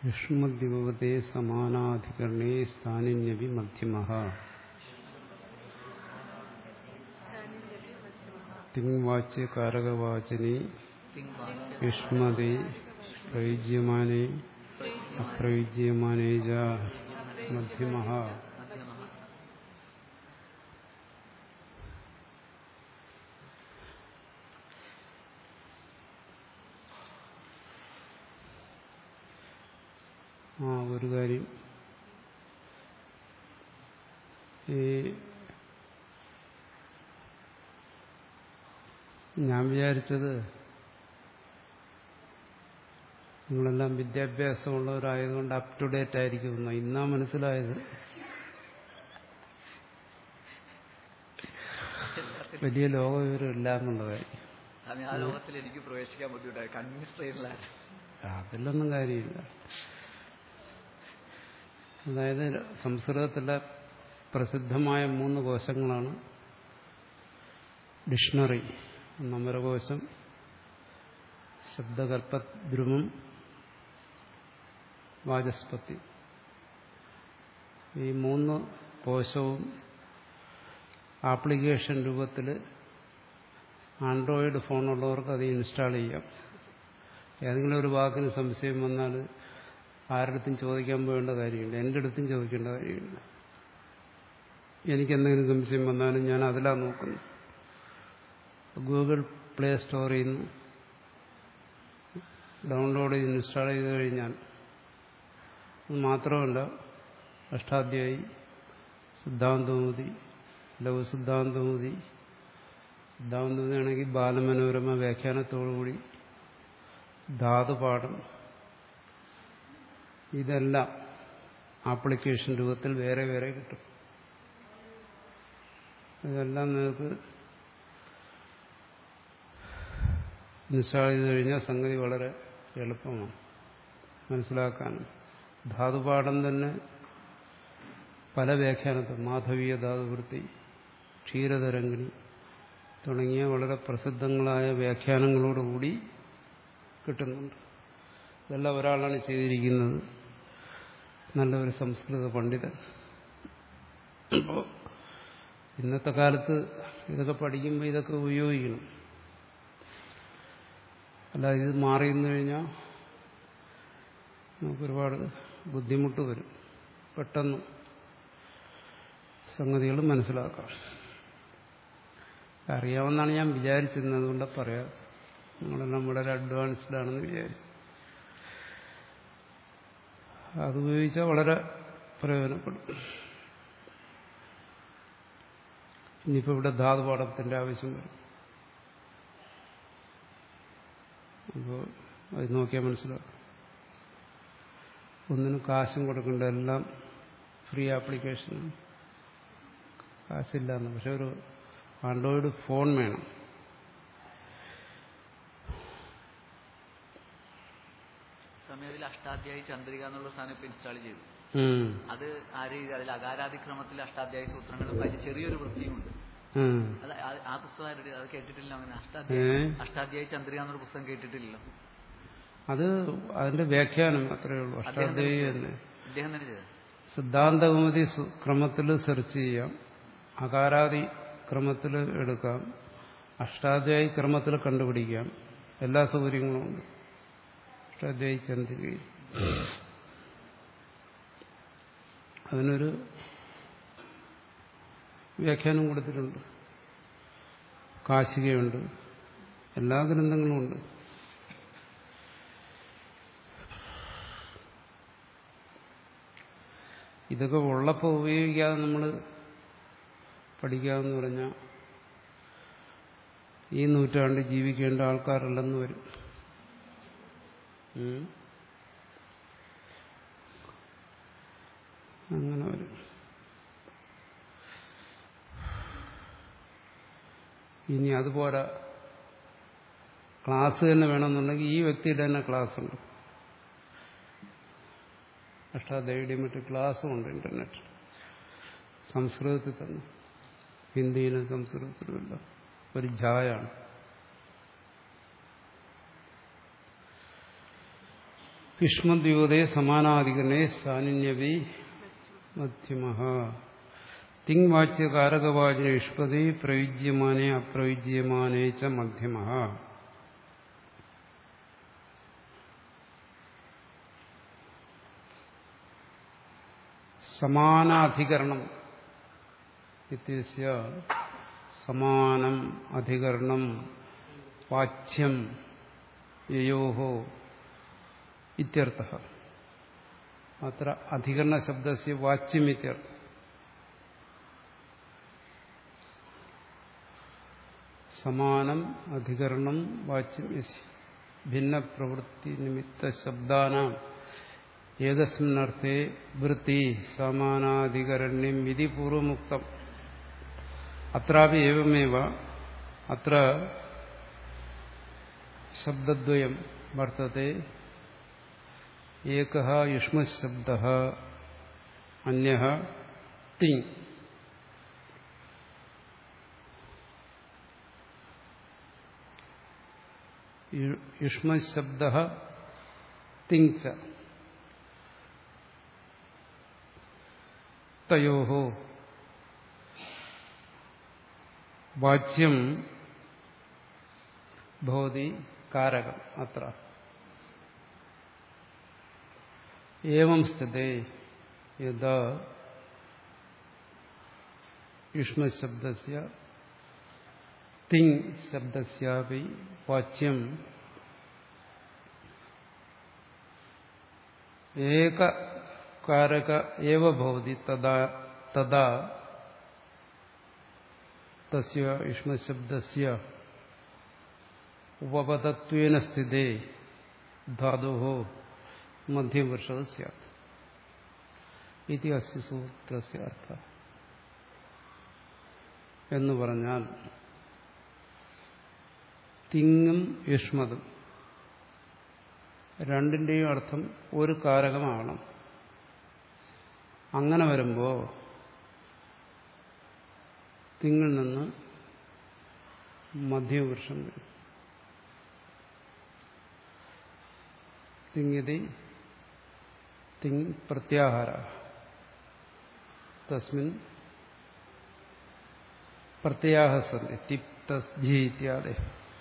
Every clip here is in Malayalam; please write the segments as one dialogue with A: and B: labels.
A: യുഷ്മദ്വിഭവത്തെ സമാനാധികരണേ സ്ഥാനിന്യപി മധ്യമ തിങ്വാച്യ കാരകവാചനി യുഷ്മതി പ്രയുജ്യമാനേ അപ്രയുജ്യമാനേ ച മധ്യമ ആ ഒരു കാര്യം ഈ ഞാൻ വിചാരിച്ചത് നിങ്ങളെല്ലാം വിദ്യാഭ്യാസമുള്ളവരായതുകൊണ്ട് അപ് ടു ഡേറ്റ് ആയിരിക്കും ഇന്നാ മനസ്സിലായത് വലിയ ലോകവിവരം ഇല്ല എന്നുള്ളതായി
B: സ്വാമി ആ ലോകത്തിൽ എനിക്ക് പ്രവേശിക്കാൻ ബുദ്ധിമുട്ടായി കൺവിൻസ് ട്രെയിനിലാണ്
A: അതിലൊന്നും കാര്യമില്ല അതായത് സംസ്കൃതത്തിലെ പ്രസിദ്ധമായ മൂന്ന് കോശങ്ങളാണ് ഡിക്ഷണറി നമരകോശം ശബ്ദകൽപ്പദ്രുമം വാചസ്പതി ഈ മൂന്ന് കോശവും ആപ്ലിക്കേഷൻ രൂപത്തിൽ ആൻഡ്രോയിഡ് ഫോണുള്ളവർക്ക് അത് ഇൻസ്റ്റാൾ ചെയ്യാം ഏതെങ്കിലും ഒരു വാക്കിന് സംശയം വന്നാൽ ആരുടെടുത്തും ചോദിക്കാൻ പോകേണ്ട കാര്യമില്ല എൻ്റെ അടുത്തും ചോദിക്കേണ്ട കാര്യമില്ല എനിക്കെന്തെങ്കിലും സംശയം വന്നാലും ഞാൻ അതിലാണ് നോക്കുന്നത് ഗൂഗിൾ പ്ലേ സ്റ്റോറിൽ നിന്ന് ഡൗൺലോഡ് ചെയ്ത് ഇൻസ്റ്റാൾ ചെയ്ത് കഴിഞ്ഞാൽ അത് മാത്രമല്ല അഷ്ടാധ്യായി സിദ്ധാന്തമൂതി ലഘു സിദ്ധാന്തമൂതി സിദ്ധാന്തമൂതി ആണെങ്കിൽ ബാലമനോരമ വ്യാഖ്യാനത്തോടുകൂടി ധാതുപാഠം ഇതെല്ലാം ആപ്ലിക്കേഷൻ രൂപത്തിൽ വേറെ വേറെ കിട്ടും ഇതെല്ലാം നിങ്ങൾക്ക് ഇൻസ്റ്റാൾ ചെയ്ത് കഴിഞ്ഞാൽ സംഗതി വളരെ എളുപ്പമാണ് മനസ്സിലാക്കാൻ ധാതുപാഠം തന്നെ പല വ്യാഖ്യാനത്തിൽ മാധവീയ ധാതുവൃത്തി ക്ഷീരതരംഗിണി തുടങ്ങിയ വളരെ പ്രസിദ്ധങ്ങളായ വ്യാഖ്യാനങ്ങളോടുകൂടി കിട്ടുന്നുണ്ട് ഇതെല്ലാം ഒരാളാണ് ചെയ്തിരിക്കുന്നത് നല്ലൊരു സംസ്കൃത പണ്ഡിതൻ അപ്പോൾ ഇന്നത്തെ കാലത്ത് ഇതൊക്കെ പഠിക്കുമ്പോൾ ഇതൊക്കെ ഉപയോഗിക്കണം അല്ല ഇത് മാറിയെന്ന് കഴിഞ്ഞാൽ നമുക്കൊരുപാട് ബുദ്ധിമുട്ട് വരും പെട്ടെന്ന് സംഗതികൾ മനസ്സിലാക്കാം അറിയാമെന്നാണ് ഞാൻ വിചാരിച്ചിരുന്നത് അതുകൊണ്ട് പറയാം നിങ്ങളെല്ലാം വളരെ അഡ്വാൻസ്ഡ് ആണെന്ന് വിചാരിച്ചു അത് ഉപയോഗിച്ചാൽ വളരെ പ്രയോജനപ്പെടും ഇനിയിപ്പോൾ ഇവിടെ ധാതുപാഠത്തിന്റെ ആവശ്യം വരും അപ്പോൾ അത് നോക്കിയാൽ മനസ്സിലാക്കും ഒന്നിനും കാശും കൊടുക്കേണ്ട എല്ലാം ഫ്രീ ആപ്ലിക്കേഷനാണ് കാശില്ലാന്ന് പക്ഷെ ഒരു ആൻഡ്രോയിഡ് ഫോൺ വേണം
B: സ്വാമി അതിൽ അഷ്ടാധ്യായി ചന്ദ്രിക എന്നുള്ള സാധനം ഇപ്പൊ ഇൻസ്റ്റാൾ ചെയ്തു
A: ഉം.
B: അത് ആര് ചെയ്ത് അതിൽ അകാരാതിക്രമത്തിൽ അഷ്ടാധ്യായി സൂത്രങ്ങളും അതിൽ ചെറിയൊരു വൃത്തിയുമുണ്ട്
A: ഉം.
B: അത് ആ- ആ പുസ്തകം ആരുടെ അത് കേട്ടിട്ടില്ല അങ്ങനെ
A: ഏ?
B: അഷ്ടാധ്യായി അഷ്ടാധ്യായി ചന്ദ്രിക എന്നൊരു പുസ്തകം കേട്ടിട്ടില്ലല്ലോ
A: അത് അതിന്റെ വ്യാഖ്യാനം അത്രയേ ഉള്ളൂ
B: അദ്ദേഹം
A: അഷ്ടാധ്യായി
B: തന്നെ
A: തന്നെ
B: ചെയ്തത്. ഇദ്ദേഹം തന്നെ ചെയ്തത്
A: സിദ്ധാന്തകൗമുദി സു- ക്രമത്തിൽ സെർച്ച് ചെയ്യാം അകാരാദി ക്രമത്തിൽ എടുക്കാം അഷ്ടാധ്യായി ക്രമത്തിൽ കണ്ടുപിടിക്കാം എല്ലാ സൗകര്യങ്ങളും ഉണ്ട് അഷ്ടാധ്യായി ചന്ദ്രികയിൽ അതിനൊരു വ്യാഖ്യാനം കൊടുത്തിട്ടുണ്ട് കാശികയുണ്ട് എല്ലാ ഗ്രന്ഥങ്ങളും ഉണ്ട് ഇതൊക്കെ ഉള്ളപ്പോൾ ഉപയോഗിക്കാതെ നമ്മൾ പഠിക്കാമെന്ന് പറഞ്ഞാൽ ഈ നൂറ്റാണ്ടിൽ ജീവിക്കേണ്ട ആൾക്കാരല്ലെന്ന് വരും ഉം. അങ്ങനെ വരും ഇനി അതുപോരാ ക്ലാസ് തന്നെ വേണമെന്നുണ്ടെങ്കിൽ ഈ വ്യക്തിയുടെ തന്നെ ക്ലാസ് ഉണ്ട് അഷ്ടാദേവിയുടെയും മറ്റു ക്ലാസ്സും ഉണ്ട് ഇന്റർനെറ്റ് സംസ്കൃതത്തിൽ തന്നെ ഹിന്ദിയിലും സംസ്കൃതത്തിലുമല്ല ഒരു ഝായാണ് യുഷ്മദ്യൂതേ സമാനാധികരണേ സ്ഥാനിന്യവി മധ്യമ തിങ് വാച്യ കാരകവാചന യുഷ്പതി പ്രയുജ്യമാനേ അപ്രയുജ്യമാനേ ച മധ്യമ സമാനാധികരണം ഇത്യസ്യ സമാനം അധികരണം വാച്യം യയോ ഇത്യർത്ഥ അത്ര അധികരണ ശബ്ദസ്യ വാച്യം ഇത്യർത്ഥ സമാനം അധികരണം വാച്യം യസ്യ ഭിന്ന പ്രവൃത്തി നിമിത്ത ശബ്ദാനാം ഏകസ്മിന്നർത്ഥേ വൃത്തി സമാനാധികരണ്യം വിധി പൂർവമുക്തം അത്രാപി ഏവമേവ അത്ര ശബ്ദദ്വയം വർത്തത്തെ ഏക യുഷ്മശബ്ദ അന്യ തിങ് യുഷ്മശബ്ദ തിങ് ച തയോ വാച്യം ഭവതി കാരകം അത്ര ഏവം സ്ഥിതേ യഥാ യുഷ്മശബ്ദസ്യ തിങ് ശബ്ദസ്യാപി വാച്യം ഏക കാരക ഏവ ഭവതി തദാ തദാ തസ്യ യുഷ്മശബ്ദസ്യ ഉപപദത്വേന സ്ഥിതേ ധാതു മധ്യവർഷ സ്യാത് ഇത് അസ്യ സൂത്രസ്യ അർത്ഥ എന്ന് പറഞ്ഞാൽ തിങ്ങും യുഷ്മതും രണ്ടിന്റെയും അർത്ഥം ഒരു കാരകമാകണം അങ്ങനെ വരുമ്പോൾ തിങ്ങിൽ നിന്ന് മധ്യവൃക്ഷം വരും തിങ്ങിതി തിങ് പ്രത്യാഹാര തസ്മിൻ പ്രത്യാഹ സന്ധി തിപ്ത ജി ഇത്യാദി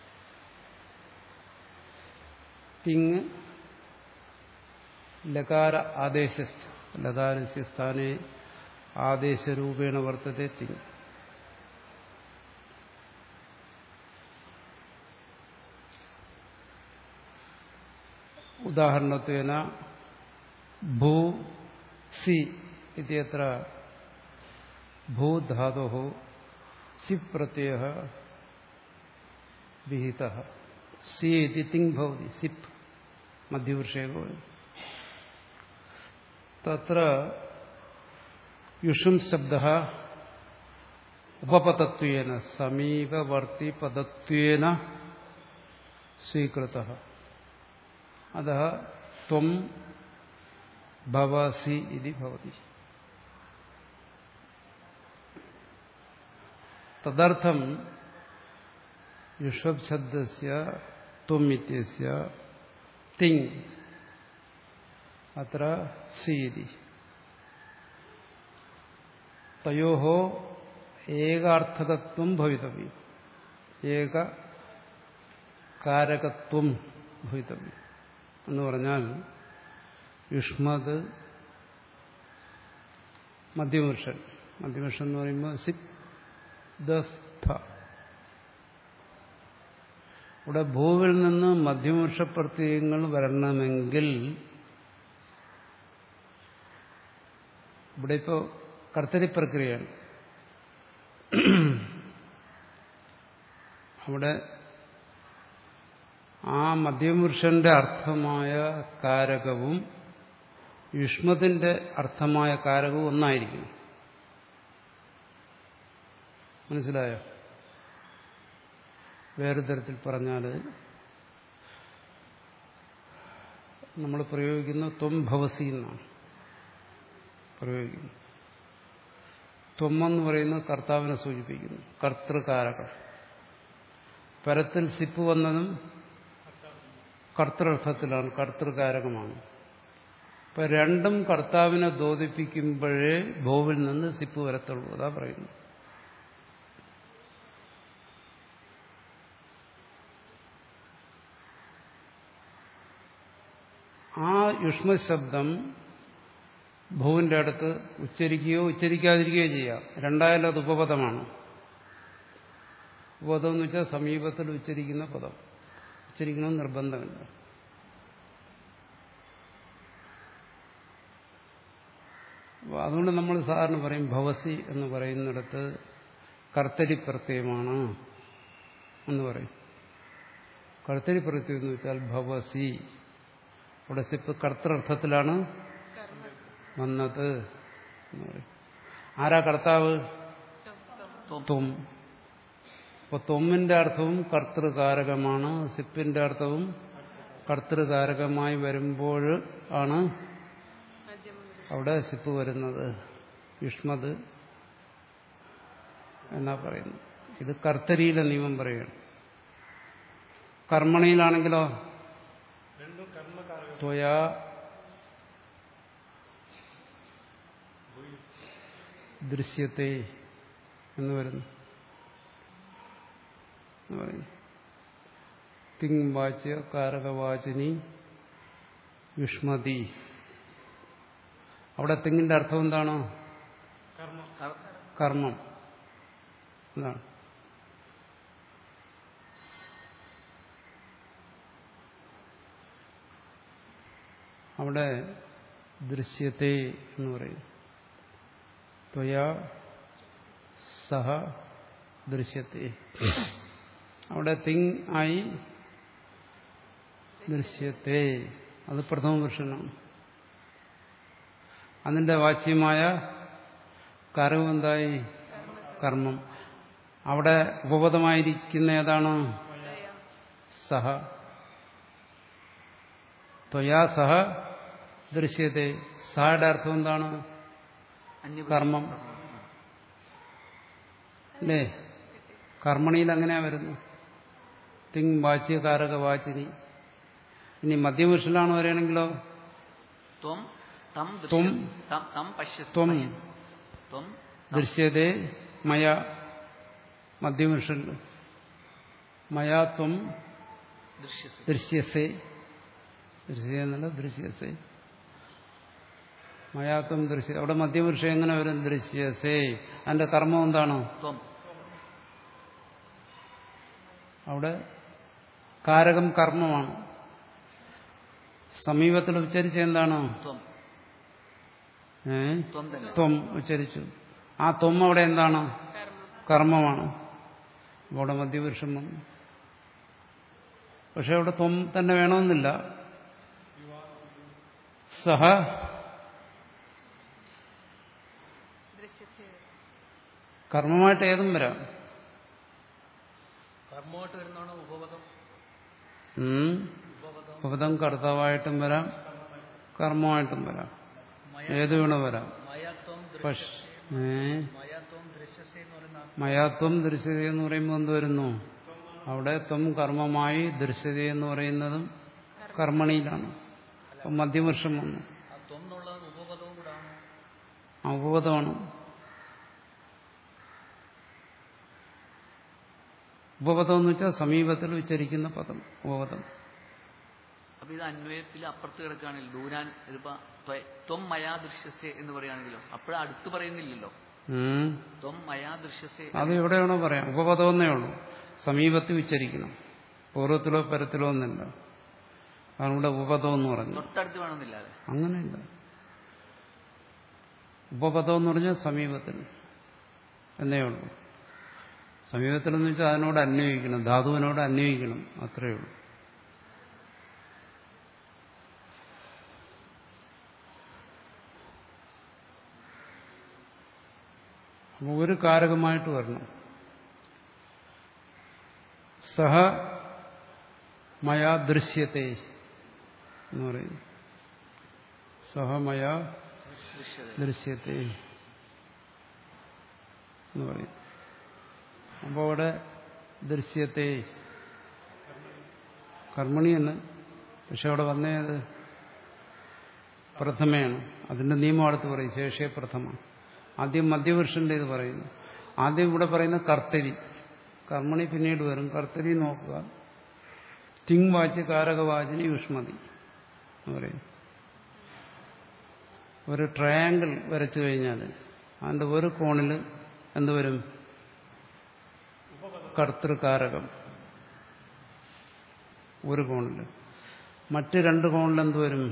A: തിങ് ലകാര ആദേശ ലകാരസ്യ സ്ഥാനെ ആദേശരൂപേണ വർത്തത്തെ തിങ് ഉദാഹരണത്വേന ഭൂ സി ഇത്യത്ര ഭൂധാതോ സി പ്രത്യയ വിഹിത സി ഇതി തിങ് ഭവതി സിപ്പ് മധ്യവൃഷേ തത്ര യുഷം ശബ്ദ ഉപപദത്വേന സമീപവർത്തി പദത്വേന സ്വീകൃത അത ത്വം ഭവസി ഇതി ഭവതി തദർത്ഥം യുഷബ് ശബ്ദസ്യ ത്വം ഇത്യസ്യ തിങ് അത്ര സി ഇതി തയോ ഏകാർത്ഥകത്വം ഭവിതവ്യം ഏക കാരകത്വം ഭവിതവ്യം എന്ന് പറഞ്ഞാൽ യുഷ്മത് മധ്യവർഷൻ മധ്യവർഷം എന്ന് പറയുമ്പോൾ സിപ് ദസ്ഥ ഇവിടെ ഭൂവിൽ നിന്ന് മധ്യവർഷ പ്രത്യയങ്ങൾ വരണമെങ്കിൽ ഇവിടെ ഇപ്പോൾ കർത്തരി പ്രക്രിയയാണ് അവിടെ ആ മധ്യപുരുഷന്റെ അർത്ഥമായ കാരകവും യുഷ്മത്തിന്റെ അർത്ഥമായ കാരകവും ഒന്നായിരിക്കും മനസ്സിലായോ വേറെ തരത്തിൽ പറഞ്ഞാൽ നമ്മൾ പ്രയോഗിക്കുന്ന ത്വം ഭവസി എന്നാണ് പ്രയോഗിക്കുന്നത് ത്വമെന്ന് പറയുന്നത് കർത്താവിനെ സൂചിപ്പിക്കുന്നു കർത്തൃകാരകം പരത്തിൽ സിപ്പ് വന്നതും കർത്തൃർത്ഥത്തിലാണ് കർത്തൃകാരകമാണ് ഇപ്പൊ രണ്ടും കർത്താവിനെ ദ്യോതിപ്പിക്കുമ്പോഴേ ഭോവിൽ നിന്ന് സിപ്പ് വരത്തുള്ളൂ അതാ പറയുന്നു ആ യുഷ്മശബ്ദം ഭൂവിന്റെ അടുത്ത് ഉച്ചരിക്കുകയോ ഉച്ചരിക്കാതിരിക്കുകയോ ചെയ്യാം രണ്ടായാലും അത് ഉപപദമാണ് ഉപപദം എന്ന് വെച്ചാൽ സമീപത്തിൽ ഉച്ചരിക്കുന്ന പദം ഉച്ചരിക്കണമെന്ന് നിർബന്ധമില്ല അപ്പൊ അതുകൊണ്ട് നമ്മൾ സാധാരണ പറയും ഭവസി എന്ന് പറയുന്നിടത്ത് കർത്തരി പ്രത്യയമാണ് എന്ന് പറയും കർത്തരി പ്രത്യയം എന്ന് വെച്ചാൽ ഭവസി അവിടെ സിപ്പ് കർത്തർത്ഥത്തിലാണ് വന്നത് എന്ന് പറയും ആരാ കർത്താവ് ത്വം അപ്പൊ ത്വമ്മിന്റെ അർത്ഥവും കർത്തൃകാരകമാണ് സിപ്പിന്റെ അർത്ഥവും കർത്തൃകാരകമായി വരുമ്പോൾ ആണ് അവിടെ സിപ്പ് വരുന്നത് യുഷ്മത് എന്നാ പറയുന്നു ഇത് കർത്തരിയിലെ നിയമം പറയുകയാണ് കർമ്മണിയിലാണെങ്കിലോ ത്വയാ ദൃശ്യത്തെ എന്ന് വരുന്നു എന്ന് പറയുന്നു തിങ് വാച്യ കാരകവാചിനി യുഷ്മതി അവിടെ തിങ്ങിന്റെ അർത്ഥം എന്താണ് കർമ്മം എന്താണ് അവിടെ ദൃശ്യത്തെ എന്ന് പറയും ത്വയാ സഹ ദൃശ്യത്തെ അവിടെ തിങ് ആയി ദൃശ്യത്തെ അത് പ്രഥമ പുരുഷനാണ് അതിന്റെ വാച്യമായ കർമ്മം എന്തായി കർമ്മം അവിടെ ഉപപദമായിരിക്കുന്ന ഏതാണ് സഹ ത്വയാ സഹ ദൃശ്യത്തെ സഹയുടെ അർത്ഥം എന്താണ് കർമ്മം അല്ലേ കർമ്മണിയിൽ അങ്ങനെയാ വരുന്നു തിങ് വാച്യകാരക വാചിനി ഇനി മധ്യപുരുഷനിലാണ് വരികയാണെങ്കിലോ
B: ത്വം തം
A: ത്വം
B: ദൃശ്യ- തം- തം പശ്യ
A: ത്വം
B: ത്വം
A: ദൃശ്യതേ മയ മധ്യപുരുഷനിൽ മയാ ത്വം
B: ദൃശ്യസി
A: ദൃശ്യസേ ദൃശ്യ എന്നല്ല ദൃശ്യസേ മയാത്വം ദൃശ്യ അവിടെ മധ്യപുരുഷൻ എങ്ങനെ വരും ദൃശ്യസേ അതിന്റെ കർമ്മം എന്താണ്
B: ത്വം
A: അവിടെ കാരകം കർമ്മമാണ് സമീപത്തിൽ ഉച്ചരിച്ച എന്താണ്
B: ത്വം
A: ഏ
B: ത്വം തന്നെ
A: ത്വം ഉച്ചരിച്ചു ആ ത്വം അവിടെ എന്താണ് കർമ്മമാണ് അവിടെ മധ്യപുരുഷൻ വന്നു പക്ഷെ അവിടെ ത്വം തന്നെ വേണമെന്നില്ല സഹ കർമ്മമായിട്ട് ഏതും വരാം
B: കർമ്മമായിട്ട് വരുന്നതാണ് ഉപപദം
A: ഉം. ഉപപദം കർത്താവായിട്ടും വരാം കർമ്മമായിട്ടും വരാം ഏത് വേണോ വരാം
B: മയാത്വം
A: പക്ഷേ ഏ
B: മയാത്വം ദൃശ്യസി എന്ന് പറയുന്ന
A: മയാത്വം ദൃശ്യത എന്ന് പറയുമ്പോൾ എന്ത് വരുന്നു അവിടെ ത്വം കർമ്മമായി ദൃശ്യത എന്ന് പറയുന്നതും കർമ്മണിയിലാണ് അപ്പം മധ്യവർഷം വന്നു
B: ആ ത്വം എന്നുള്ളത് ഉപപദവും കൂടാണ്
A: ആ ഉപപദമാണ് ഉപപദം എന്ന് വെച്ചാൽ സമീപത്തിൽ ഉച്ചരിക്കുന്ന പദം ഉപപദം
B: അപ്പൊ ഇത് അന്വയത്തിൽ അപ്പുറത്ത് കിടക്കുകയാണെങ്കിൽ ദൂരാൻ ഇതിപ്പോ ത്വ- ത്വം മയാ ദൃശ്യസെ എന്ന് പറയുകയാണെങ്കിലോ അപ്പോഴും അടുത്ത് പറയുന്നില്ലല്ലോ
A: ഉം.
B: ത്വം മയാ ദൃശ്യസെ
A: അത് എവിടെയാണോ പറയാം ഉപപദമെന്നേ ഉള്ളൂ സമീപത്തിൽ ഉച്ചരിക്കണം പൂർവ്വത്തിലോ പരത്തിലോ ഒന്നല്ല അതാണ് ഇവിടെ ഉപപദം എന്ന് പറഞ്ഞു
B: തൊട്ടടുത്ത് വേണമെന്നില്ലാതെ
A: അങ്ങനെയില്ല ഉപപദം എന്ന് പറഞ്ഞാൽ സമീപത്തിൽ എന്നേ ഉള്ളൂ സമീപത്തിൽ എന്ന് വെച്ചാൽ അതിനോട് അന്വയിക്കണം ധാതുവിനോട് അന്വയിക്കണം അത്രയേ ഉള്ളൂ അപ്പോൾ ഒരു കാരകമായിട്ട് വരണം സഹ മയാ ദൃശ്യത്തെ എന്ന് പറയും സഹമയ
B: ദൃശ്യത
A: ദൃശ്യത്തെ എന്ന് പറയും അപ്പോൾ അവിടെ ദൃശ്യത്തെ കർമ്മണി എന്ന് പക്ഷെ അവിടെ വന്നേത് പ്രഥമയാണ് അതിന്റെ നിയമം അടുത്ത് പറയും ശേഷിയ പ്രഥമ ആദ്യം മധ്യപുരുഷന്റെ ഇത് പറയുന്നു ആദ്യം ഇവിടെ പറയുന്ന കർത്തരി കർമ്മണി പിന്നീട് വരും കർത്തരി നോക്കുക തിങ് വാച്ച് കാരകവാചിനി യുഷ്മതി എന്ന് പറയും ഒരു ട്രയാങ്കിൾ വരച്ചു കഴിഞ്ഞാൽ അതിന്റെ ഒരു കോണിൽ എന്തുവരും കർത്തൃകാരകം ഒരു കോണിൽ മറ്റ് രണ്ട് കോണിൽ എന്തുവരും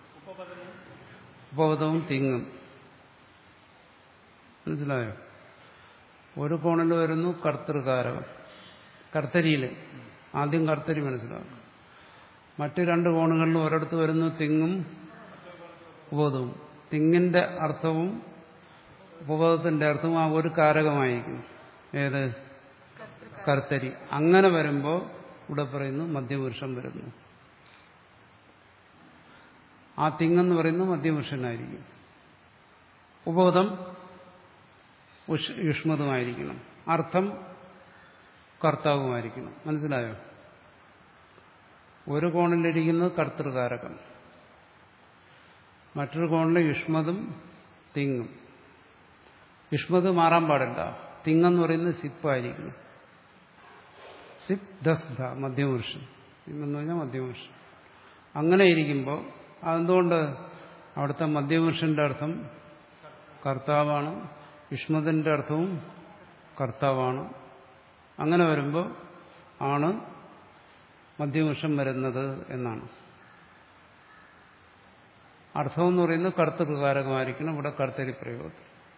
A: ഉപപദവും തിങ്ങും മനസ്സിലായോ ഒരു കോണിൽ വരുന്നു കർത്തൃകാരകം കർത്തരിയിൽ ആദ്യം കർത്തരി മനസ്സിലാക്കും മറ്റ് രണ്ട് കോണുകളിലും ഒരിടത്ത് വരുന്നു തിങ്ങും ഉപപദവും തിങ്ങിന്റെ അർത്ഥവും ഉപപദത്തിന്റെ അർത്ഥവും ആ ഒരു കാരകമായിരിക്കും ഏത് കർത്തരി അങ്ങനെ വരുമ്പോൾ ഇവിടെ പറയുന്നു മധ്യപുരുഷൻ വരുന്നു ആ തിങ്ങെന്ന് പറയുന്നത് മധ്യപുരുഷനായിരിക്കും ഉപപദം ഉഷ് യുഷ്മതുമായിരിക്കണം അർത്ഥം കർത്താവുമായിരിക്കണം മനസ്സിലായോ ഒരു കോണിലിരിക്കുന്നത് കർത്തൃകാരകം മറ്റൊരു കോണിൽ യുഷ്മതും തിങ്ങും യുഷ്മത് മാറാൻ പാടില്ല തിങ്ങെന്ന് പറയുന്നത് സിപ്പായിരിക്കണം സിപ് ദസ് ധ മധ്യപുരുഷൻ എന്ന് പറഞ്ഞാൽ മധ്യപുരുഷൻ അങ്ങനെ ഇരിക്കുമ്പോൾ അതെന്തുകൊണ്ട് അവിടുത്തെ മധ്യപുരുഷന്റെ അർത്ഥം കർത്താവാണ് യുഷ്മതിന്റെ അർത്ഥവും കർത്താവാണ് അങ്ങനെ വരുമ്പോൾ ആണ് മധ്യപുരുഷൻ വരുന്നത് എന്നാണ് അർത്ഥം എന്ന് പറയുന്നത് കർത്തൃകാരകമായിരിക്കണം ഇവിടെ കർത്തരി പ്രയോഗം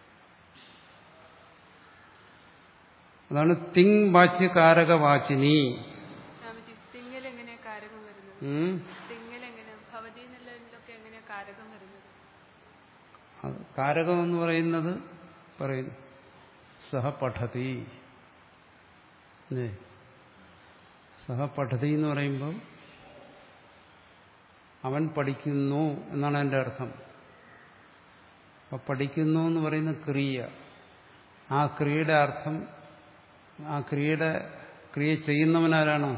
A: അതാണ് തിങ് വാച്യകാരക വാചിനി
C: സ്വാമിജി തിങ്ങൽ എങ്ങനെയാ കാരകം വരുന്നത്
A: ഉം.
C: തിങ്ങൽ എങ്ങനെയാ ഭവതി എന്നുള്ളതിലൊക്കെ എങ്ങനെയാ കാരകം വരുന്നത്
A: അത് കാരകം എന്ന് പറയുന്നത് പറയുന്നു സഹ പഠതി അല്ലേ? സഹ പഠതി എന്ന് പറയുമ്പോൾ അവൻ പഠിക്കുന്നു എന്നാണ് എൻ്റെ അർത്ഥം അപ്പൊ പഠിക്കുന്നു എന്ന് പറയുന്ന ക്രിയ ആ ക്രിയയുടെ അർത്ഥം ആ ക്രിയയുടെ ക്രിയ ചെയ്യുന്നവനാരാണ്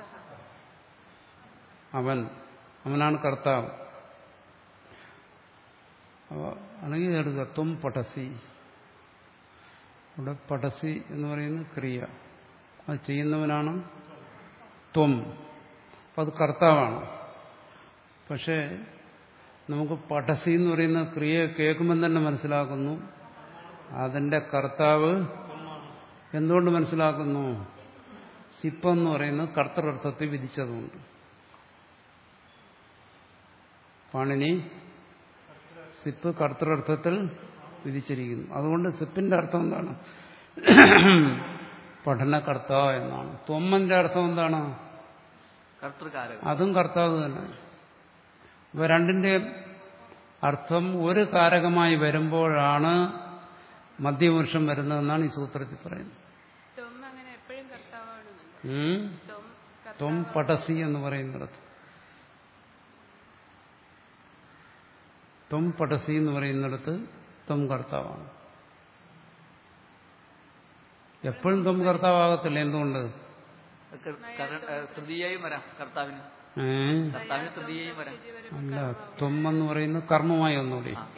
A: അവൻ അവനാണ് കർത്താവ് അപ്പോൾ ആണെങ്കിൽ എടുക്കുക ത്വം പടസി ഇവിടെ പടസി എന്ന് പറയുന്ന ക്രിയ അത് ചെയ്യുന്നവനാണ് ത്വം അപ്പം അത് കർത്താവാണ് പക്ഷേ നമുക്ക് പടസി എന്ന് പറയുന്ന ക്രിയ കേൾക്കുമ്പോൾ തന്നെ മനസ്സിലാക്കുന്നു അതിന്റെ കർത്താവ് എന്തുകൊണ്ട് മനസ്സിലാക്കുന്നു സിപ്പം എന്ന് പറയുന്നത് കർത്തൃർത്ഥത്തിൽ വിധിച്ചതുകൊണ്ട് പാണിനി സിപ്പ് കർത്തൃർത്ഥത്തിൽ വിധിച്ചിരിക്കുന്നു അതുകൊണ്ട് സിപ്പിന്റെ അർത്ഥം എന്താണ് പഠനകർത്ത എന്നാണ് ത്വമ്മന്റെ അർത്ഥം എന്താണ്
B: കർത്തൃകാരകം
A: അതും കർത്താവ് തന്നെ ഇവ രണ്ടിന്റെ അർത്ഥം ഒരു കാരകമായി വരുമ്പോഴാണ് മധ്യപുരുഷം വരുന്നതെന്നാണ് ഈ സൂത്രത്തിൽ പറയുന്നത്
C: ത്വം അങ്ങനെ എപ്പോഴും കർത്താവാണെന്നുണ്ട്
A: ഉം?
C: ത്വം
A: ത്വം പടസി എന്ന് പറയുന്നിടത്ത് ത്വം പടസി എന്ന് പറയുന്നിടത്ത് ത്വം കർത്താവാണ് എപ്പോഴും ത്വം കർത്താവാകത്തില്ല എന്തുകൊണ്ട്
B: കർ- കര- ഏ, തൃതീയയും വരാം കർത്താവിന്
A: ഏ
B: കർത്താവിന് തൃതീയയും വരാം
A: അല്ല ത്വം എന്ന് പറയുന്നത് കർമ്മമായി ഒന്നുകൂടി
B: ആ.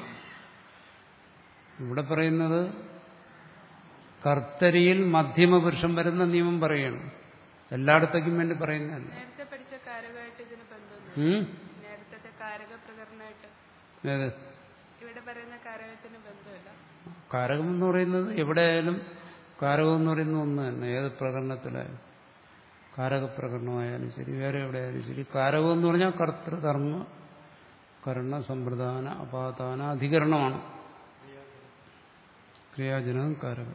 A: ഇവിടെ പറയുന്നത് കർത്തരിയിൽ മധ്യമപുരുഷം വരുന്ന നിയമം പറയണം എല്ലായിടത്തേക്കും വേണ്ടി പറയുന്നതല്ല
C: നേരത്തെ പഠിച്ച കാരകമായിട്ട് ഇതിന് ബന്ധമൊന്നും
A: ഉം?
C: നേരത്തെ കാരക പ്രകരണമായിട്ട്
A: ഏത്
C: ഇവിടെ പറയുന്ന കാരകത്തിന് ബന്ധമില്ല
A: കാരകം എന്ന് പറയുന്നത് എവിടെയായാലും കാരകം എന്ന് പറയുന്നത് ഒന്ന് തന്നെ ഏത് പ്രകടനത്തിലായാലും കാരകപ്രകടനമായാലും ശരി വേറെ എവിടെയായാലും ശരി കാരകം എന്ന് പറഞ്ഞാൽ കർത്തൃകർമ്മ കർണ സമ്പ്രദാന അപാദാന അധികരണമാണ് ക്രിയാജനകം കാരകം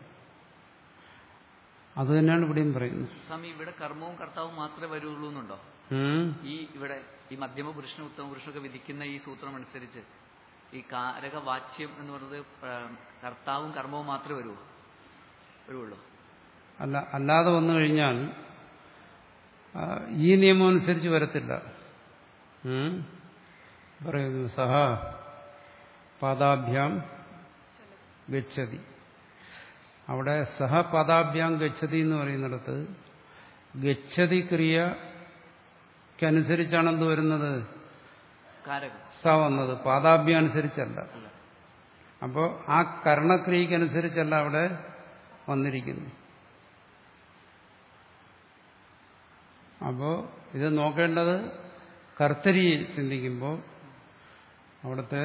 A: അത് തന്നെയാണ് ഇവിടെയും പറയുന്നത്
B: സ്വാമി ഇവിടെ കർമ്മവും കർത്താവും മാത്രമേ വരുള്ളൂ എന്നുണ്ടോ
A: ഉം.
B: ഈ ഇവിടെ ഈ മധ്യമ പുരുഷനും ഉത്തമ പുരുഷനൊക്കെ വിധിക്കുന്ന ഈ സൂത്രം അനുസരിച്ച് ഈ കാരക വാച്യം എന്ന് പറയുന്നത് ആ, കർത്താവും കർമ്മവും മാത്രമേ വരൂ വരുള്ളൂ
A: അല്ല അല്ലാതെ വന്നു കഴിഞ്ഞാൽ ആ, ഈ നിയമം അനുസരിച്ച് വരത്തില്ല ഉം? പറയുന്നു സഹ പാദാഭ്യാം ഗച്ഛതി അവിടെ സഹ പാദാഭ്യാം ഗച്ഛതി എന്ന് പറയുന്നിടത്ത് ഗച്ഛതി ക്രിയ അനുസരിച്ചാണ് എന്ത് വരുന്നത്
B: കാരകം
A: സ വന്നത് പാദാഭ്യം അനുസരിച്ചല്ല
B: അല്ല
A: അപ്പോൾ ആ കർണക്രിയക്കനുസരിച്ചല്ല അവിടെ വന്നിരിക്കുന്നു അപ്പോൾ ഇത് നോക്കേണ്ടത് കർത്തരി ചിന്തിക്കുമ്പോൾ അവിടുത്തെ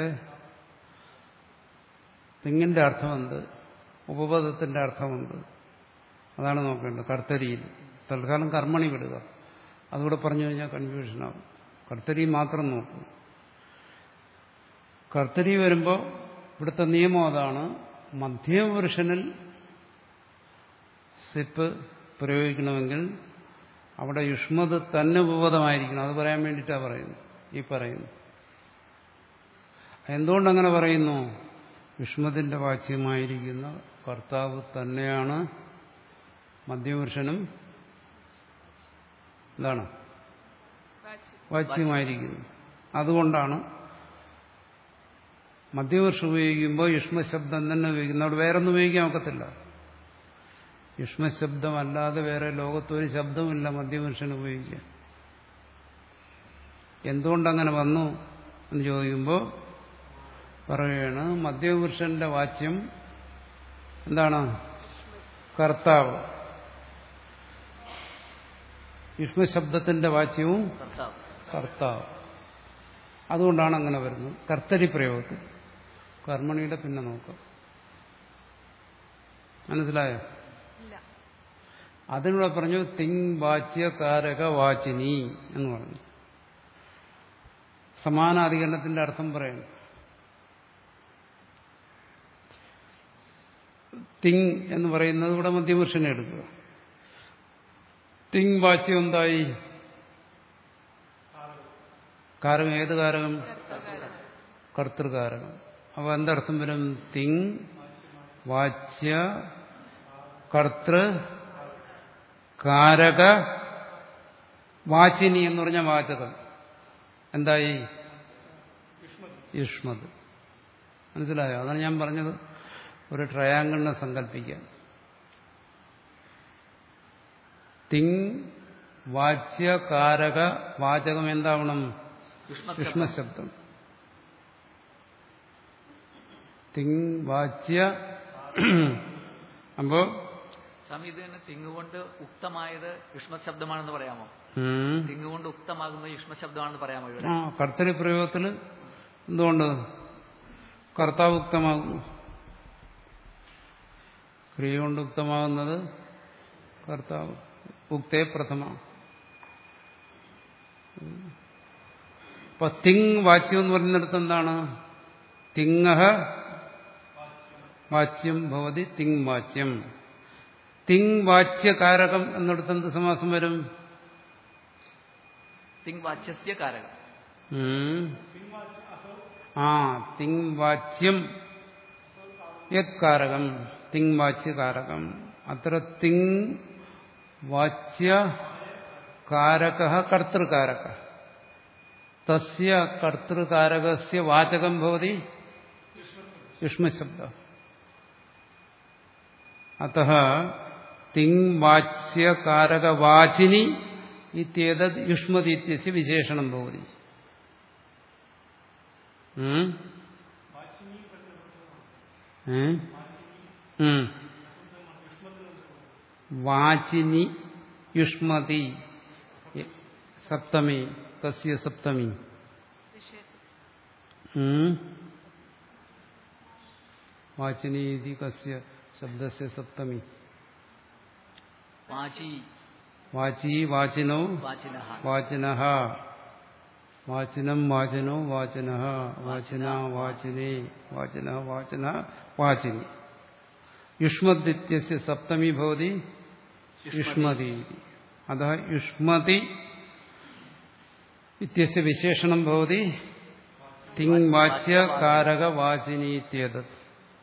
A: തെങ്ങിന്റെ അർത്ഥമുണ്ട് ഉപപദത്തിന്റെ അർത്ഥമുണ്ട് അതാണ് നോക്കേണ്ടത് കർത്തരിയിൽ തൽക്കാലം കർമ്മണി വിടുക അതുകൂടെ പറഞ്ഞു കഴിഞ്ഞാൽ കൺഫ്യൂഷനാകും കർത്തരി മാത്രം നോക്കും കർത്തരി വരുമ്പോൾ ഇവിടുത്തെ നിയമം അതാണ് മധ്യമപുരുഷനിൽ സിപ്പ് പ്രയോഗിക്കണമെങ്കിൽ അവിടെ യുഷ്മത് തന്നെ ഉപബോധമായിരിക്കണം അത് പറയാൻ വേണ്ടിയിട്ടാണ് പറയുന്നത് ഈ പറയുന്നു എന്തുകൊണ്ടങ്ങനെ പറയുന്നു യുഷ്മതിന്റെ വാച്യമായിരിക്കുന്ന കർത്താവ് തന്നെയാണ് മധ്യപുരുഷനും എന്താണ്
C: വാച്ച്
A: വാച്യമായിരിക്കുന്നു അതുകൊണ്ടാണ് മധ്യപുരുഷം ഉപയോഗിക്കുമ്പോൾ യുഷ്മശബ്ദം തന്നെ ഉപയോഗിക്കുന്നു അവിടെ വേറെ ഒന്നും ഉപയോഗിക്കാൻ ഒക്കത്തില്ല യുഷ്മശബ്ദമല്ലാതെ വേറെ ലോകത്തൊരു ശബ്ദമില്ല മധ്യപുരുഷൻ ഉപയോഗിക്കാൻ എന്തുകൊണ്ടങ്ങനെ വന്നു എന്ന് ചോദിക്കുമ്പോൾ പറയുകയാണ് മധ്യപുരുഷന്റെ വാച്യം എന്താണ് കർത്താവ് യുഷ്മശബ്ദത്തിന്റെ വാച്യവും
B: കർത്താവ്
A: കർത്താവ് അതുകൊണ്ടാണ് അങ്ങനെ വരുന്നത് കർത്തരി പ്രയോഗത്തിൽ കർമ്മണിയുടെ പിന്നെ നോക്കാം മനസ്സിലായോ
C: ഇല്ല
A: അതിലൂടെ പറഞ്ഞു തിങ് വാച്യ കാരക വാചിനി എന്ന് പറഞ്ഞു സമാനാധികരണത്തിന്റെ അർത്ഥം പറയുന്നു തിങ് എന്ന് പറയുന്നത് ഇവിടെ മധ്യപുരുഷനെ എടുക്കുക തിങ് വാച്യം എന്തായി കാരകം ഏത് കാരകം കർത്തൃകാരകം അപ്പൊ എന്തർത്ഥം വരും തിങ് വാച്യ കർത്തൃ കാരക വാചിനി എന്ന് പറഞ്ഞ വാചകം എന്തായി യുഷ്മത് മനസ്സിലായോ അതാണ് ഞാൻ പറഞ്ഞത് ഒരു ട്രയാങ്കിളിനെ സങ്കല്പിക്കാൻ തിങ് വാച്യ കാരക വാചകം എന്താവണം
B: യുഷ്മശബ്ദം
A: യുഷ്മശബ്ദം തിങ് വാച്യ അപ്പോ
B: സ്വാമി ഇത് തന്നെ തിങ്ങുകൊണ്ട് ഉക്തമായത് യുഷ്മത് ശബ്ദമാണെന്ന് പറയാമോ
A: ഉം,
B: തിങ്ങുകൊണ്ട് ഉക്തമാകുന്നത് യുഷ്മ ശബ്ദമാണെന്ന് പറയാമോ ഇവിടെ
A: ആ കർത്തരി പ്രയോഗത്തിൽ എന്തുകൊണ്ട് കർത്താവ് ഉക്തമാകുന്നു ക്രിയ കൊണ്ട് ഉക്തമാകുന്നത് കർത്താവ് ഉക്തേ പ്രഥമ ഇപ്പൊ തിങ് വാച്യം എന്ന് പറയുന്നിടത്ത് എന്താണ് തിങ്ങഹ വാച്യം ഭവതി തിങ് വാച്യം തിങ് വാച്യകാരകം എന്നിടത്ത് എന്ത് സമാസം വരും
B: തിങ് വാച്യസ്യ കാരകം
A: ഉം. ആ തിങ് വാച്യം യത്കാരകം തിങ് വാച്യകാരകം അത്ര തിങ് വാച്യ കാരക കർത്തൃകാരക തസ്യ കർത്തൃകാരകസ്യ വാചകം ഭവതി യുഷ്മശബ്ദ അത തിങ് വാച്യകാരകവാചിനി ഇത്യേതത് യുഷ്മതി ഇത്യസ്യ വിശേഷണം ഭവതി ഉം? ഏ? ഉം. വാചിനി യുഷ്മതി സപ്തമി കസ്യ സപ്തമി
C: വിഷയത്തിൽ
A: ഉം? വാചിനി ഇതി കസ്യ ശബ്ദസ്യ സപ്തമി
B: വാചി
A: വാചി വാചിനോ
B: വാചിനഃ
A: വാചിനഃ വാചിനം വാചനോ വാചനഃ വാചിന വാചിനേ വാചന വാചന വാചിനി യുഷ്മദിത്യസ്യ സപ്തമി ഭവതി യുഷ്മതി അത യുഷ്മതി ഇത്യസ്യ വിശേഷണം ഭവതി തിങ് വാച്യ കാരക വാചിനി ഇത്യേതത്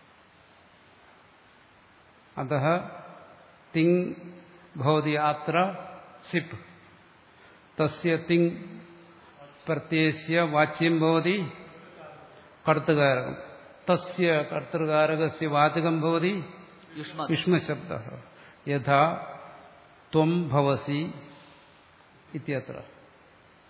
A: അത തിങ് ഭവതി അത്ര സിപ്പ് തസ്യ തിങ് പ്രത്യയസ്യ വാച്യം ഭവതി കർത്തകാരകം തസ്യ കർത്തൃകാരകസ്യ വാചകം ഭവതി
B: യുഷ്മ
A: യുഷ്മശബ്ദ യഥാ ത്വം ഭവസി ഇത്യത്ര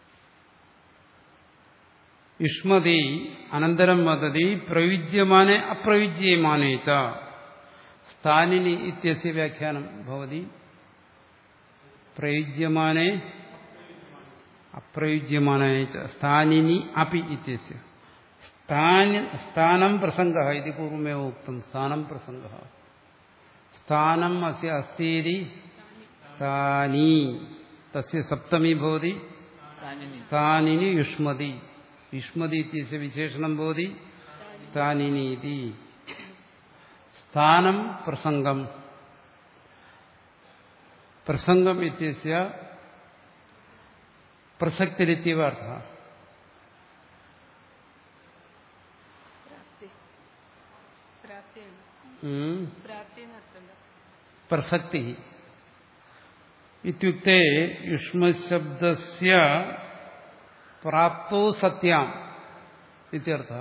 A: യുഷ്മതി അനന്തരം വദതി പ്രയുജ്യമാനെ അപ്രയുജ്യമാനേ ച സ്ഥാനിനി ഇത്യസ്യ വ്യാഖ്യാനം ഭവതി പ്രയുജ്യമാനെ അപ്രയുജ്യമാനേ ച സ്ഥാനിനി അപി ഇത്യസ്യ സ്ഥാന സ്ഥാനം പ്രസംഗ ഇത് പൂർവമേവ ഉക്തം സ്ഥാനം പ്രസംഗ സ്ഥാനം അസ്യ അസ്തീരി സ്ഥാനി തസ്യ സപ്തമി ഭവതി
B: സ്ഥാനിനി
A: സ്ഥാനിനി യുഷ്മതി യുഷ്മതി ഇത്യസ്യ വിശേഷണം ഭവതി സ്ഥാനിനി ഇതി സ്ഥാനം പ്രസംഗം പ്രസംഗം ഇത്യസ്യ പ്രസക്തിരിത്യവ അർത്ഥ
C: പ്രാപ്തി പ്രാപ്തിയാണ്
A: ഉം.
C: പ്രാപ്തി എന്നർത്ഥം
A: പ്രസക്തി ഇത്യുക്തെ യുഷ്മശബ്ദസ്യ പ്രാപ്തോ സത്യാം ഇത്യർത്ഥ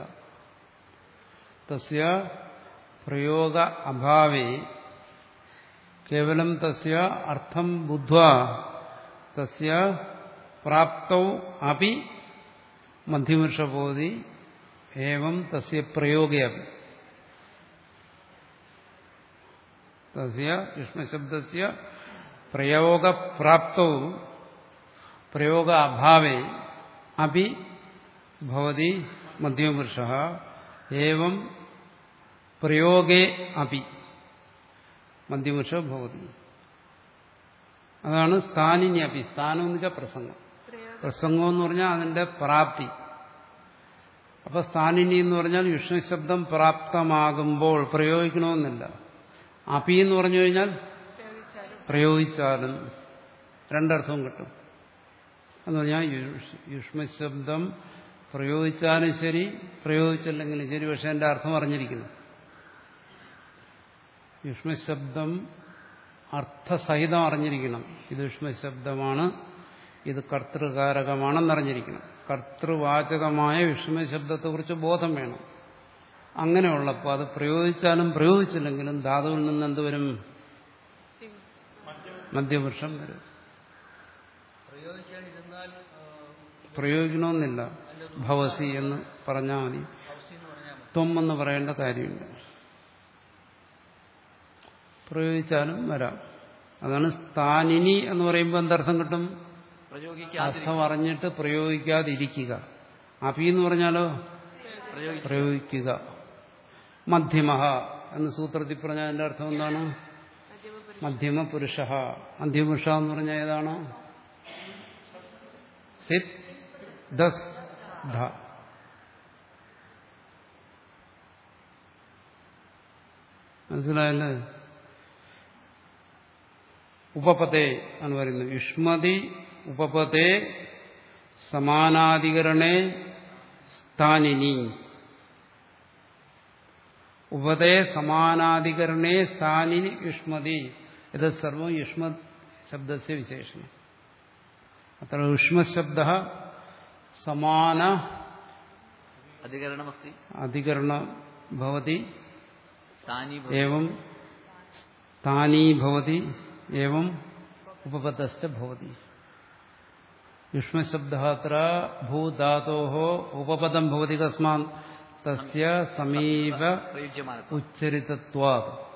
A: തസ്യ പ്രയോഗ അഭാവേ കേവലം തസ്യ അർത്ഥം ബുദ്ധ്വാ തസ്യ പ്രാപ്തൗ അപി മധ്യമർഷബോധി ഏവം തസ്യ പ്രയോഗേ അപി തസ്യ യുഷ്മശബ്ദസ്യ പ്രയോഗപ്രാപ്തൗ പ്രയോഗ അഭാവേ അപി ഭവതി മധ്യമപുരുഷ ഏവം പ്രയോഗേ അപി മധ്യമപുരുഷ ഭവതി അതാണ് സ്ഥാനിനി അപി സ്ഥാനം എന്ന് വെച്ചാൽ പ്രസംഗം
C: പ്രയോഗം
A: പ്രസംഗം എന്ന് പറഞ്ഞാൽ അതിന്റെ പ്രാപ്തി അപ്പൊ സ്ഥാനിനി എന്ന് പറഞ്ഞാൽ വിഷ്ണുശബ്ദം പ്രാപ്തമാകുമ്പോൾ പ്രയോഗിക്കണമെന്നില്ല അപി എന്ന് പറഞ്ഞു കഴിഞ്ഞാൽ
C: പ്രയോഗിച്ചാലും
A: പ്രയോഗിച്ചാലും രണ്ടർത്ഥവും കിട്ടും എന്ന് പറഞ്ഞാൽ യുഷ്- യുഷ്മശബ്ദം പ്രയോഗിച്ചാലും ശരി പ്രയോഗിച്ചില്ലെങ്കിലും ശരി പക്ഷെ എന്റെ അർത്ഥം അറിഞ്ഞിരിക്കുന്നു യുഷ്മശബ്ദം അർത്ഥസഹിതം അറിഞ്ഞിരിക്കണം ഇത് യുഷ്മശബ്ദമാണ് ഇത് കർത്തൃകാരകമാണെന്നറിഞ്ഞിരിക്കണം കർത്തൃവാചകമായ യുഷ്മശബ്ദത്തെക്കുറിച്ച് ബോധം വേണം അങ്ങനെയുള്ളപ്പോൾ അത് പ്രയോഗിച്ചാലും പ്രയോഗിച്ചില്ലെങ്കിലും ധാതുവിൽ നിന്ന് എന്ത് വരും മധ്യപുരുഷം വരും
D: പ്രയോഗിക്കാതിരുന്നാൽ
A: പ്രയോഗിക്കണമെന്നില്ല ഭവസി എന്ന് പറഞ്ഞാൽ മതി
D: ഹൗസി എന്ന് പറഞ്ഞാൽ മതി
A: ത്വം എന്ന് പറയേണ്ട കാര്യമില്ല പ്രയോഗിച്ചാലും വരാം അതാണ് സ്ഥാനിനി എന്ന് പറയുമ്പോൾ എന്തർത്ഥം കിട്ടും
B: പ്രയോഗിക്കാതിരിക്കും
A: അർത്ഥം അറിഞ്ഞിട്ട് പ്രയോഗിക്കാതിരിക്കുക അപി എന്ന് പറഞ്ഞാലോ
B: പ്രയോഗിക്കും
A: പ്രയോഗിക്കുക മധ്യമ എന്ന് സൂത്രത്തിൽ പറഞ്ഞാൽ അതിന്റെ അർത്ഥം എന്താണ്
C: മധ്യമപുരുഷൻ
A: മധ്യമ പുരുഷ മധ്യമപുരുഷ എന്ന് പറഞ്ഞാൽ ഏതാണ് സിത് ദസ് ധ മനസ്സിലായല്ലേ ഉപപതേ എന്ന് പറയുന്നത് യുഷ്മതി ഉപപതേ സമാനാധികരണേ സ്ഥാനിനി ഉപതേ സമാനാധികരണേ സ്ഥാനിനി യുഷ്മതി ഇത് സർവം യുഷ്മ ശബ്ദസ്യ വിശേഷണം അത്ര യുഷ്മശബ്ദ സമാന
B: അധികരണമസ്തി
A: അധികരണ ഭവതി
B: സ്ഥാനി
A: ഏവം സ്ഥാനീ ഭവതി ഏവം ഉപപദശ്ച ഭവതി യുഷ്മശബ്ദ അത്ര ഭൂധാതോ ഉപപദം ഭവതി കസ്മാൻ തസ്യ സമീപ
B: പ്രയുജ്യമാന
A: ഉച്ചരിതത്വാ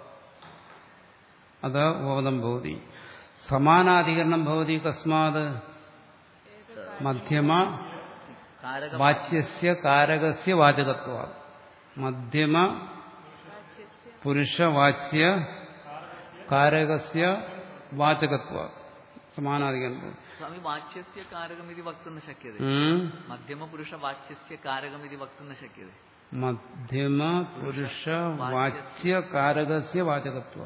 A: അത് ഉപപദം ഭവതി സമാനാധികരണം ഭവതി കസ്മാത് മധ്യമ
B: കാരക
A: വാച്യസ്യ കാരകസ്യ വാചകത്വ മധ്യമ പുരുഷവാച്യ കാരകസ്യ വാചകത്വ സമാനാധികരണം ഭവതി.
B: സ്വാമി വാച്യസ്യ കാരകമിതി വക്തും ന ശക്യത
A: ഉം.
B: മധ്യമപുരുഷ വാച്യസ്യ കാരകമിതി വക്തും ന ശക്യത
A: മധ്യമ പുരുഷ വാച്യ കാരകസ്യ വാചകത്വ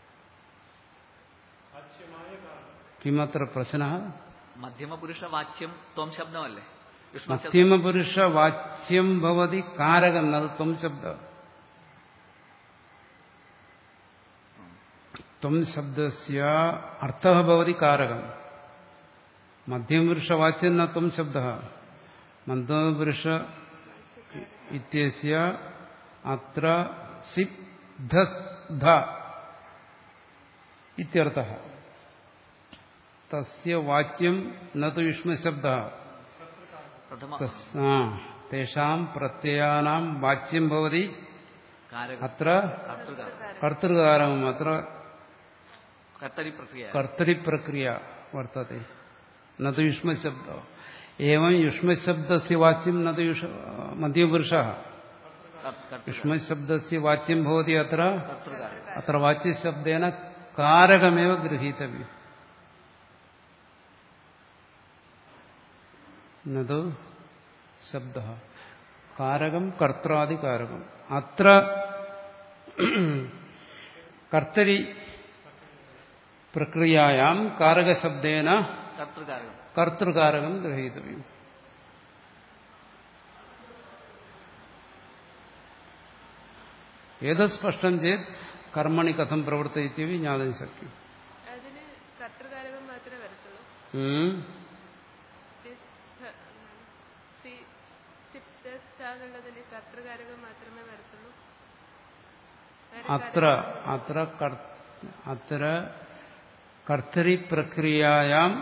A: കിമത്ര പ്രശ്ന
B: മധ്യമപുരുഷ വാച്യം ത്വം ശബ്ദമല്ലേ യുഷ്മശബ്ദം
A: മധ്യമപുരുഷ വാച്യം ഭവതി കാരകം അത് ത്വം ശബ്ദ ത്വം ശബ്ദസ്യ അർത്ഥ ഭവതി കാരകം മധ്യമപുരുഷ വാച്യം ന ത്വം ശബ്ദ മധ്യമപുരുഷ ഇത്യസ്യ അത്ര സിദ്ധ ഇത്യർത്ഥ തസ്യ വാച്യം ന തു യുഷ്മശബ്ദ
B: പ്രഥമ
A: തസ്- ആ, തേഷാം പ്രത്യയാനാം വാച്യം ഭവതി
B: കാരകം
A: അത്ര
B: കർത്തൃകാരം
A: കർത്തൃകാരവും അത്ര
B: കർത്തരി പ്രക്രിയ
A: കർത്തരിപ്രക്രിയ വർത്തത്തെ നത് യുഷ്മശബ്ദ ഏവം യുഷ്മശബ്ദസ്യ വാച്യം നത് യുഷ മധ്യപുരുഷ യുഷ്മശബ്ദസ്യ വാച്യം ഭവതി അത്ര
B: കർത്തൃകാരം
A: അത്ര വാച്യശബ്ദേന കാരകമേവ ഗൃഹീതവ്യം നത് ശബ്ദ കാരകം കർത്താദികാരകം അത്ര കർത്തരി പ്രക്രിയായാം കാരകശബ്ദേന
B: കർത്തൃകാരകം
A: കർത്തൃകാരകം ഗ്രഹീതവ്യം ഏതത് സ്പഷ്ടം ചേത് കർമ്മണി കഥം പ്രവർത്തയിത്യവി ജ്ഞാതം ശക്യം
C: അതിന് കർത്തൃകാരകം മാത്രമേ വരത്തുള്ളൂ
A: ഉം.
C: എന്നുള്ളതിന് കർത്തൃകാരകം മാത്രമേ വരത്തുള്ളൂ വേറെ
A: അത്ര അത്ര കർ- അത്ര കർത്തരി പ്രക്രിയായാം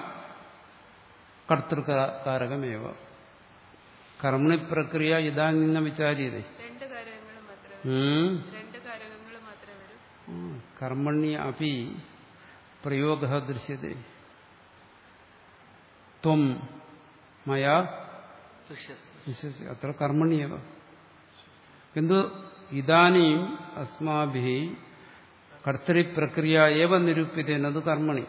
A: കർത്തൃകാരകമേവ കർമ്മണി പ്രക്രിയ ഇതാനിന്ന വിചാര്യതേ
C: രണ്ട് കാരകങ്ങൾ മാത്രമേ
A: ഉം.
C: രണ്ട് കാരകങ്ങൾ മാത്രമേ വരൂ
A: ഉം. കർമ്മണ്യ അപി പ്രയോഗ ദൃശ്യത്തെ ത്വം മയാ
B: ശിഷ്യസ്
A: വിശ്വസി അത്ര കർമ്മണ്യേവ കിന്തു ഇതാനും അസ്മാഭി കർത്തരി പ്രക്രിയ ഏവ നിരൂപ്യതേനത് കർമ്മണി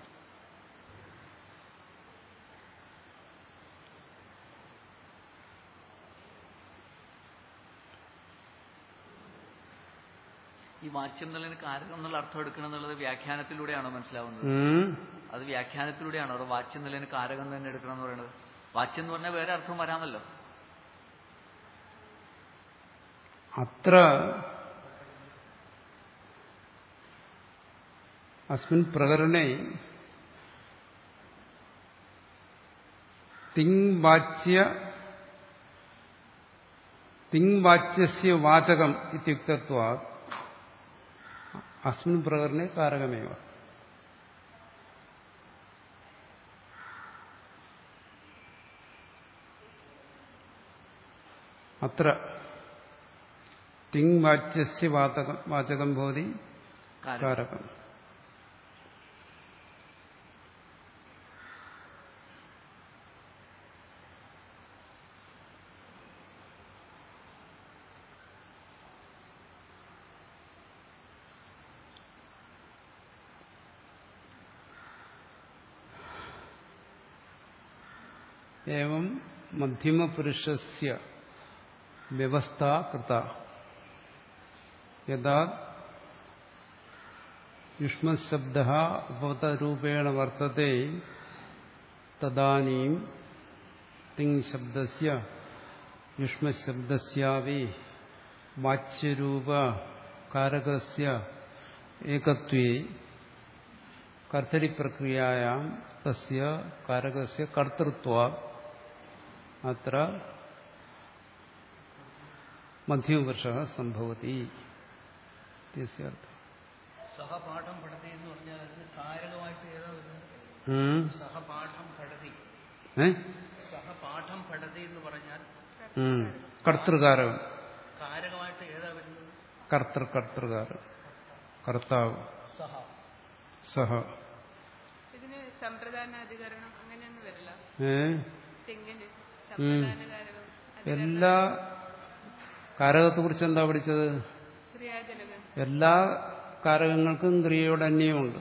B: ഈ വാച്യം എന്നുള്ളതിന് കാരകം എന്നുള്ള അർത്ഥം എടുക്കണം എന്നുള്ളത് വ്യാഖ്യാനത്തിലൂടെയാണോ മനസ്സിലാവുന്നത്
A: ഉം.
B: അത് വ്യാഖ്യാനത്തിലൂടെയാണോ അതോ വാച്യം എന്നുള്ളതിന് കാരകം തന്നെ എടുക്കണം എന്ന് പറയുന്നത് വാച്യം എന്ന് പറഞ്ഞാൽ വേറെ അർത്ഥം വരാമല്ലോ
A: അത്ര അസ്മിൻ പ്രകരണേ തിങ്വാച്യ തിങ്വാച്യസ്യ വാചകം ഇത്യുക്തത്വ അസ്മിൻ പ്രകരണേ കാരകമേവ അത്ര തിങ്വാച്യസ്യ വാചകം വാചകം ഭവതി
B: കാരകം
A: കാരകം एवं मध्यमपुरुषस्य व्यवस्था कृता यदा युष्मशब्द उपतरूपेण वर्तते तदानीं तिङ्शब्दस्य युष्मशब्दस्यापि वाच्यरूपकारकस्य एकत्वे कर्तरिप्रक्रियायां तस्य कारकस्य कर्तृत्वात् अत्र മധ്യമപുരുഷ സംഭവതി ഇത്യസ്യാർത്ഥം.
D: സഹപാഠം പഠതി എന്ന് പറഞ്ഞാൽ അതിന് കാരകമായിട്ട് ഏതാ വരുന്നത്
A: ഉം.
D: സഹപാഠം പഠതി
A: ഏ?
D: സഹപാഠം പഠതി എന്ന് പറഞ്ഞാൽ
A: ഉം. കർത്തൃകാരകം
D: കാരകമായിട്ട് ഏതാ വരുന്നത്
A: കർത്തൃ കർത്തൃകാരം കർത്താവ്
D: സഹ
A: സഹ
C: ഇതിന് സമ്പ്രദാന അധികരണം അങ്ങനെയൊന്നും വരില്ല
A: ഏ
C: തെങ്ങിന് സമ്പ്രദാന കാരകം
A: എല്ലാ കാരകത്തെക്കുറിച്ച് എന്താ പഠിച്ചത്
C: ക്രിയാജനകം
A: എല്ലാ കാരകങ്ങൾക്കും ക്രിയയുടെ അന്യമുണ്ട്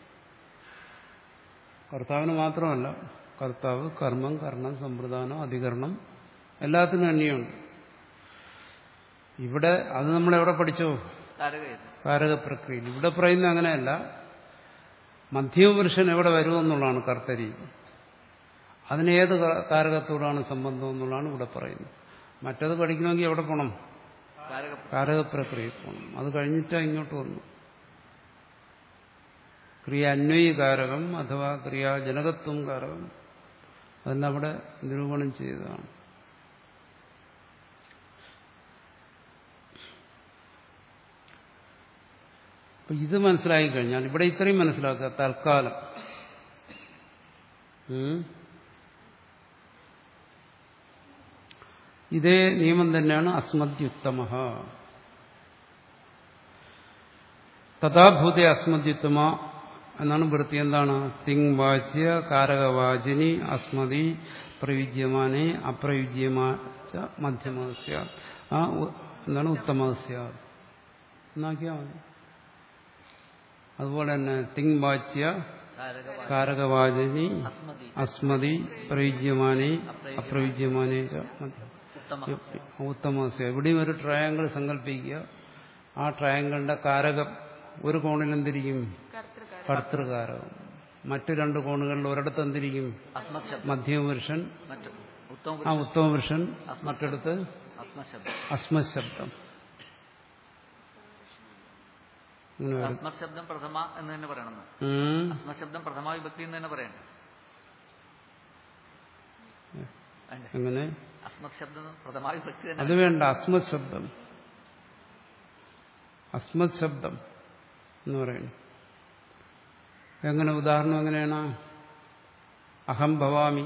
A: കർത്താവിന് മാത്രമല്ല കർത്താവ് കർമ്മം കർണം സമ്പ്രദാനം അധികരണം എല്ലാത്തിനും അന്യമുണ്ട് ഇവിടെ അത് നമ്മൾ എവിടെ പഠിച്ചോ
B: കാരകമായിരുന്നു
A: കാരകപ്രക്രിയയിൽ ഇവിടെ പറയുന്നത് അങ്ങനെയല്ല മധ്യമപുരുഷൻ എവിടെ വരുമെന്നുള്ളതാണ് കർത്തരി അതിന് ഏത് കാ- കാരകത്തോടാണ് സംബന്ധം എന്നുള്ളതാണ് ഇവിടെ പറയുന്നത് മറ്റത് പഠിക്കണമെങ്കിൽ എവിടെ പോകണം
B: കാരക
A: കാരകപ്രക്രിയയിൽ പോകണം അത് കഴിഞ്ഞിട്ടാ ഇങ്ങോട്ട് വന്നു ക്രിയ അന്വയികാരകം അഥവാ ക്രിയാജനകത്വം കാരകം അതെല്ലാം അവിടെ നിരൂപണം ചെയ്തതാണ് അപ്പൊ ഇത് മനസ്സിലായി കഴിഞ്ഞാൽ ഇവിടെ ഇത്രയും മനസ്സിലാക്കുക തൽക്കാലം ഉം. ഇതേ നിയമം തന്നെയാണ് അസ്മദ്യുത്തമ തഥാഭൂതേ അസ്മദ്യുത്തമ എന്നാണ് വൃത്തി എന്താണ് തിങ് വാച്യ കാരകവാചിനി അസ്മതി പ്രയുജ്യമാനെ അപ്രയുജ്യമാ മധ്യമസ്യ ആ ഉ- എന്താണ് ഉത്തമസ്യ എന്നാക്കിയാൽ മതി അതുപോലെ തന്നെ തിങ് വാച്യ
B: കാരകവാ-
A: കാരകവാചിനി
B: അസ്മതി
A: അസ്മതി പ്രയുജ്യമാനെ അപ്രയുജ്യമാനെ ച മധ്യം
B: ഉത്തമ
A: ഉത്തമസ്യ എവിടെയും ഒരു ട്രയാങ്കിൾ സങ്കല്പിക്കുക ആ ട്രയാങ്കിളിന്റെ കാരകം ഒരു കോണിൽ എന്തിരിക്കും
C: കർത്തൃകാരം
A: കർത്തൃകാരകം മറ്റു രണ്ട് കോണുകളിൽ ഒരിടത്ത് എന്തിരിക്കും
B: അസ്മത് ശബ്ദം
A: മധ്യമപുരുഷൻ
B: മറ്റു ഉത്തമ
A: ആ ഉത്തമപുരുഷൻ മറ്റിടത്ത്
B: അസ്മശബ്ദം
A: അസ്മത് ശബ്ദം ഇങ്ങനെ വരും
B: അസ്മത് ശബ്ദം പ്രഥമ എന്ന് തന്നെ പറയണം
A: ഉം.
B: അസ്മത് ശബ്ദം പ്രഥമ വിഭക്തി എന്ന് തന്നെ പറയണം വേണ്ടേ?
A: എങ്ങനെ
B: അസ്മത് ശബ്ദം പ്രഥമ വിഭക്തി തന്നെ
A: അത് വേണ്ട അസ്മത് ശബ്ദം അസ്മത് ശബ്ദം എന്ന് പറയുന്നു എങ്ങനെ ഉദാഹരണം എങ്ങനെയാണ് അഹം ഭവാമി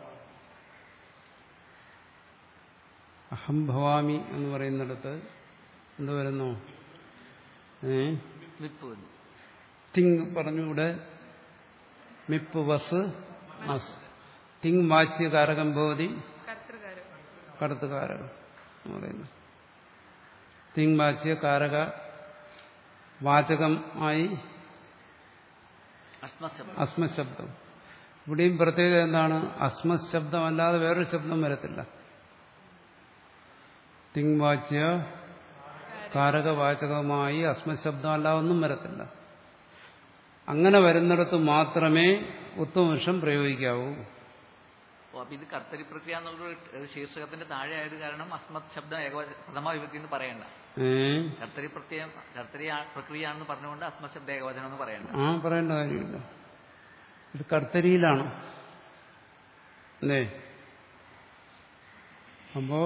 A: അഹം ഭവാമി എന്ന് പറയുന്നിടത്ത് എന്ത് വരുന്നു ഏ
B: വിപ്പ് വന്നു
A: തിങ് പറഞ്ഞു ഇവിടെ മിപ്പ് വസ് മസ് തിങ് വാച്യ കാരകം ഭവതി
C: കർത്തൃകാരം
A: കടത്തുകാരകം എന്ന് പറയുന്നു തിങ് വാച്യ കാരക വാചകമായി
B: അസ്മത് ശബ്ദം
A: അസ്മത് ശബ്ദം ഇവിടെയും പ്രത്യേകത എന്താണ് അസ്മത് ശബ്ദം അല്ലാതെ വേറൊരു ശബ്ദം വരത്തില്ല തിങ് വാച്യ കാരകവാചകമായി അസ്മത് ശബ്ദം അല്ലാതെ ഒന്നും വരത്തില്ല അങ്ങനെ വരുന്നിടത്ത് മാത്രമേ ഉത്തമവൃക്ഷം പ്രയോഗിക്കാവൂ
B: ഓ, അപ്പൊ ഇത് കർത്തരി പ്രക്രിയ എന്നുള്ള ഒരു ശീർഷകത്തിന്റെ താഴെ ആയത് കാരണം അസ്മത് ശബ്ദം ഏകവച പ്രഥമ വിഭക്തി എന്ന് പറയണ്ട
A: ഏ
B: കർത്തരി പ്രത്യയം കർത്തരി ആ- പ്രക്രിയയാണെന്ന് പറഞ്ഞുകൊണ്ട് അസ്മത് ശബ്ദ ഏകവചനം എന്ന് പറയണ്ട
A: ആ പറയേണ്ട കാര്യമില്ല ഇത് കർത്തരിയിലാണ് അല്ലേ അപ്പോ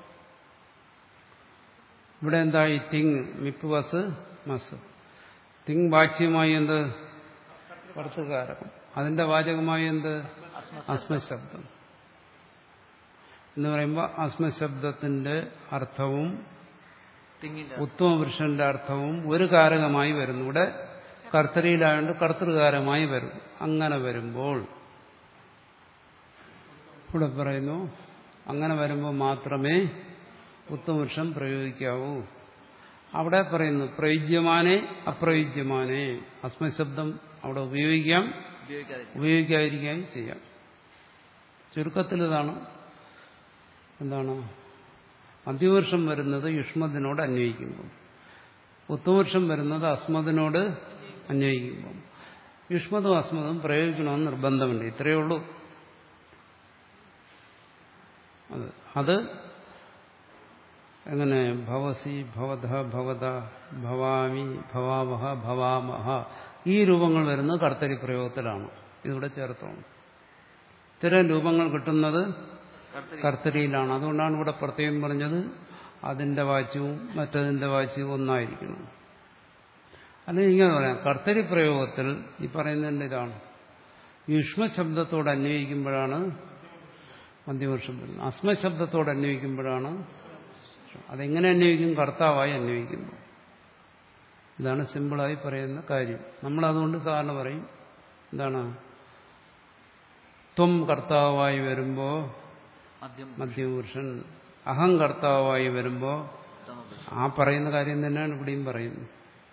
A: ഇവിടെ എന്തായി തിങ് മിപ്പ് വസ് മസ് തിങ് വാച്യമായി എന്ത് കർത്തുകാരകം അതിന്റെ വാചകമായി എന്ത് അസ്മത് ശബ്ദം എന്ന് പറയുമ്പോൾ അസ്മത് ശബ്ദത്തിന്റെ അർത്ഥവും
B: തിങ്ങിന്റെ
A: ഉത്തമപുരുഷന്റെ അർത്ഥവും ഒരു കാരകമായി വരുന്നു ഇവിടെ കർത്തരിയിലായതുകൊണ്ട് കർത്തൃകാരമായി വരും അങ്ങനെ വരുമ്പോൾ ഇവിടെ പറയുന്നു അങ്ങനെ വരുമ്പോൾ മാത്രമേ ഉത്തമപുരുഷം പ്രയോഗിക്കാവൂ അവിടെ പറയുന്നു പ്രയുജ്യമാനെ അപ്രയുജ്യമാനെ അസ്മശബ്ദം അവിടെ ഉപയോഗിക്കാം
B: ഉപയോഗിക്കാതെ
A: ഉപയോഗിക്കാതിരിക്കുകയും ചെയ്യാം ചുരുക്കത്തിൽ ഇതാണ് എന്താണ് മധ്യവർഷം വരുന്നത് യുഷ്മദിനോട് അന്വയിക്കുമ്പോൾ ഉത്തമവർഷം വരുന്നത് അസ്മദിനോട് അന്വയിക്കുമ്പോൾ യുഷ്മതും അസ്മതും പ്രയോഗിക്കണമെന്ന് നിർബന്ധമുണ്ട് ഇത്രയേ ഉള്ളൂ അത് അത് എങ്ങനെ ഭവസി ഭവധ ഭവത ഭവാമി ഭവാവഹ ഭവാമഹ ഈ രൂപങ്ങൾ വരുന്നത് കർത്തരി പ്രയോഗത്തിലാണ് ഇതിവിടെ ചേർത്തോണം ഇത്തരം രൂപങ്ങൾ കിട്ടുന്നത്
B: കർത്തരി
A: കർത്തരിയിലാണ് അതുകൊണ്ടാണ് ഇവിടെ പ്രത്യേകം പറഞ്ഞത് അതിന്റെ വാച്യവും മറ്റതിന്റെ വാച്യവും ഒന്നായിരിക്കണം അല്ലെങ്കിൽ ഇങ്ങനെ പറയാം കർത്തരി പ്രയോഗത്തിൽ ഈ പറയുന്നതിന്റെ ഇതാണ് യുഷ്മശബ്ദത്തോട് അന്വയിക്കുമ്പോഴാണ് മധ്യവർഷം വരുന്നത് അസ്മശബ്ദത്തോട് അന്വയിക്കുമ്പോഴാണ് അതെങ്ങനെ അന്വയിക്കും കർത്താവായി അന്വയിക്കുമ്പോൾ ഇതാണ് സിമ്പിളായി പറയുന്ന കാര്യം നമ്മളതുകൊണ്ട് സാധാരണ പറയും എന്താണ് ത്വം കർത്താവായി വരുമ്പോൾ
B: മദ്യം
A: മധ്യപുരുഷൻ അഹം കർത്താവായി വരുമ്പോൾ
B: ഉത്തമപുരുഷൻ
A: ആ പറയുന്ന കാര്യം തന്നെയാണ് ഇവിടെയും പറയുന്നത്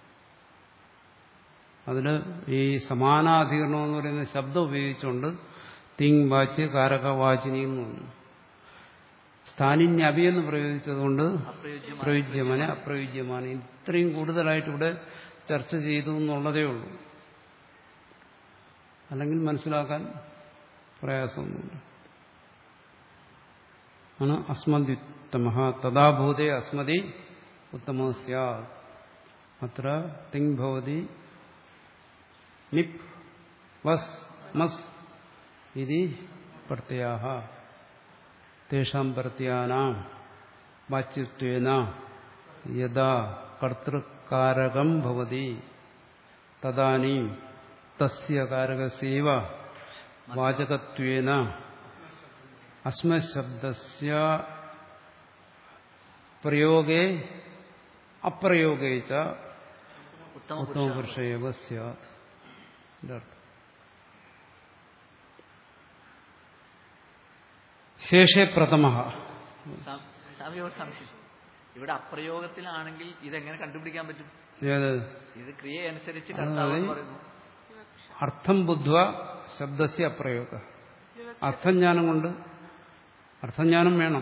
A: അതിൽ ഈ സമാനാധികരണം എന്ന് പറയുന്ന ശബ്ദം ഉപയോഗിച്ചുകൊണ്ട് തിങ് വാച്ച് കാരക വാച്ചിനി എന്ന് പറഞ്ഞു സ്ഥാനിന്യഭി എന്ന് പ്രയോഗിച്ചതുകൊണ്ട്
B: അപ്രയോജ്യമാണ്
A: പ്രയുജ്യമാനെ അപ്രയുജ്യമാനെ ഇത്രയും കൂടുതലായിട്ട് ഇവിടെ ചർച്ച ചെയ്തു എന്നുള്ളതേ ഉള്ളൂ അല്ലെങ്കിൽ മനസ്സിലാക്കാൻ പ്രയാസമൊന്നുമില്ല ആണ് അസ്മദ്യുത്തമ തഥാഭൂതേ അസ്മതി ഉത്തമ സ്യാത് അത്ര തിങ് ഭവതി നിപ് വസ് മസ് ഇതി പ്രത്യയാഹ തേഷാം പ്രത്യാനാം വാച്യത്വേന യഥാ കർത്തൃകാരകം ഭവതി തദാനീം തസ്യ കാരകസ്യവ വാചകത്വേന അസ്മശബ്ദസ്യ പ്രയോഗേ അപ്രയോഗേ ച
B: ഉത്തമ
A: ഉത്തമ
B: പുരുഷ
A: പുരുഷയേവ സ്യാത് ഇതിന്റെ അർത്ഥം ശേഷേ പ്രഥമ
B: സ്വാ- സ്വാമി ഒരു സംശയം ഇവിടെ അപ്രയോഗത്തിലാണെങ്കിൽ ഇതെങ്ങനെ കണ്ടുപിടിക്കാൻ പറ്റും
A: ഏത്
B: ഇത് ക്രിയ അനുസരിച്ച്
A: അത്
B: കർത്താവ് എന്ന്
A: മതി.
B: പറയുന്നു
A: അർത്ഥം ബുദ്ധ്വ ശബ്ദസ്യ അപ്രയോഗ അർത്ഥജ്ഞാനം കൊണ്ട് അർത്ഥജ്ഞാനം വേണം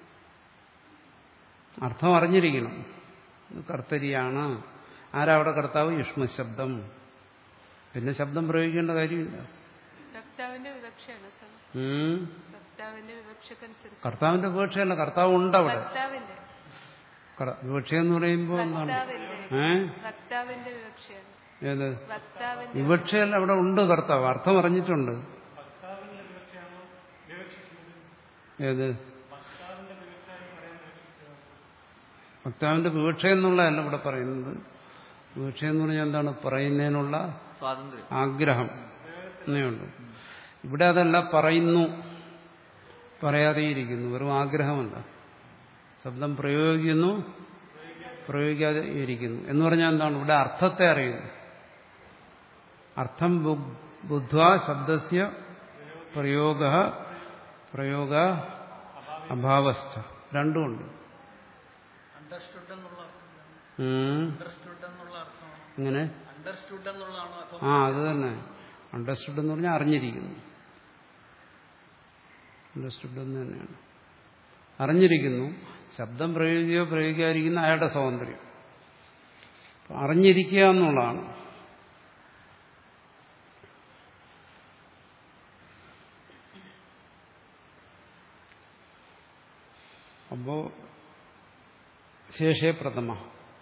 A: അർത്ഥം അറിഞ്ഞിരിക്കണം ഇത് കർത്തരിയാണ് ആരാ അവിടെ കർത്താവ് യുഷ്മശബ്ദം പിന്നെ ശബ്ദം പ്രയോഗിക്കേണ്ട കാര്യമില്ല
C: ഭക്താവിന്റെ വിവക്ഷയാണ് സ്വാമി
A: ഉം.
C: ഭക്താവിന്റെ വിവക്ഷക്കനുസരിച്ച്
A: കർത്താവിന്റെ വിവക്ഷയല്ല കർത്താവ് ഉണ്ട് അവിടെ
C: ഭക്താവിന്റെ
A: കർ- വിവക്ഷ എന്ന് പറയുമ്പോൾ എന്താണ്
C: ഭക്താവിന്റെ
A: ഏ
C: ഭക്താവിന്റെ വിവക്ഷയാണ്
A: ഏത്
C: ഭക്താവിന്റെ
A: വിവക്ഷയല്ല അവിടെ ഉണ്ട് കർത്താവ് അർത്ഥം അറിഞ്ഞിട്ടുണ്ട് ഏത് ഭക്താവിന്റെ വിവക്ഷ എന്നുള്ളതല്ല ഇവിടെ പറയുന്നത് വിവക്ഷ എന്ന് പറഞ്ഞാൽ എന്താണ് പറയുന്നതിനുള്ള
B: സ്വാതന്ത്ര്യം
A: ആഗ്രഹം എന്നുണ്ട് ഇവിടെ അതല്ല പറയുന്നു പറയാതെയിരിക്കുന്നു വെറും ആഗ്രഹമല്ല ശബ്ദം പ്രയോഗിക്കുന്നു പ്രയോഗിക്കാതെ ഇരിക്കുന്നു എന്ന് പറഞ്ഞാൽ എന്താണ് ഇവിടെ അർത്ഥത്തെ അറിയുന്നു അർത്ഥം ബു- ബുദ്ധ്വാ ശബ്ദസ്യ പ്രയോഗ പ്രയോഗ അഭാവസ്ഥ രണ്ടുമുണ്ട്
D: അണ്ടർസ്റ്റുഡ് എന്നുള്ള
A: ഉം.
D: അണ്ടർസ്റ്റുഡ് എന്നുള്ള അർത്ഥമാണ്
A: ഇങ്ങനെ
D: അണ്ടർസ്റ്റുഡ് എന്നുള്ളതാണോ അതോ
A: ആ അത് തന്നെ അണ്ടർസ്റ്റുഡ് എന്ന് പറഞ്ഞാൽ അറിഞ്ഞിരിക്കുന്നു അണ്ടർസ്റ്റുഡ് എന്ന് തന്നെയാണ് അറിഞ്ഞിരിക്കുന്നു ശബ്ദം പ്രയോഗിക്കുകയോ പ്രയോഗിക്കാതിരിക്കുന്ന അയാളുടെ സ്വാതന്ത്ര്യം അപ്പൊ അറിഞ്ഞിരിക്കുക എന്നുള്ളതാണ് അപ്പോ ശേഷേ പ്രഥമ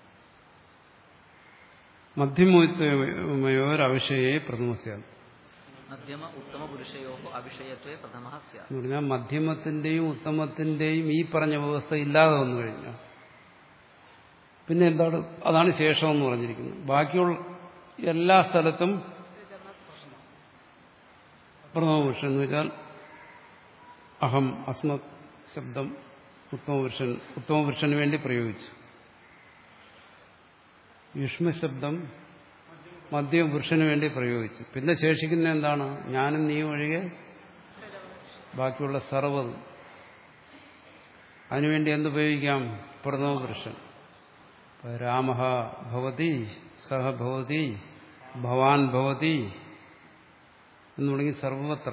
A: മധ്യമോരവിഷയെ പ്രഥമസ്യാണ്
B: മധ്യമ ഉത്തമ പുരുഷയോ അഭിഷയത്വേ പ്രഥമ സ്യാത്
A: എന്ന് പറഞ്ഞാൽ മധ്യമത്തിന്റെയും ഉത്തമത്തിന്റെയും ഈ പറഞ്ഞ വ്യവസ്ഥ ഇല്ലാതെ വന്നു കഴിഞ്ഞാൽ പിന്നെ എന്താണ് അതാണ് ശേഷം എന്ന് പറഞ്ഞിരിക്കുന്നത് ബാക്കിയുള്ള എല്ലാ സ്ഥലത്തും പ്രഥമപുരുഷൻ എന്ന് വെച്ചാൽ അഹം അസ്മത് ശബ്ദം ഉത്തമപുരുഷൻ ഉത്തമപുരുഷന് വേണ്ടി പ്രയോഗിച്ചു യുഷ്മശബ്ദം മധ്യമപുരുഷന് വേണ്ടി പ്രയോഗിച്ചു പിന്നെ ശേഷിക്കുന്ന എന്താണ് ഞാനും നീ ഒഴികെ ബാക്കിയുള്ള സർവ്വതും അതിനുവേണ്ടി എന്തുപയോഗിക്കാം പ്രഥമപുരുഷൻ രാമ ഭവതി സഹ ഭവതി ഭവാൻ ഭവതി എന്ന് തുടങ്ങി സർവത്ര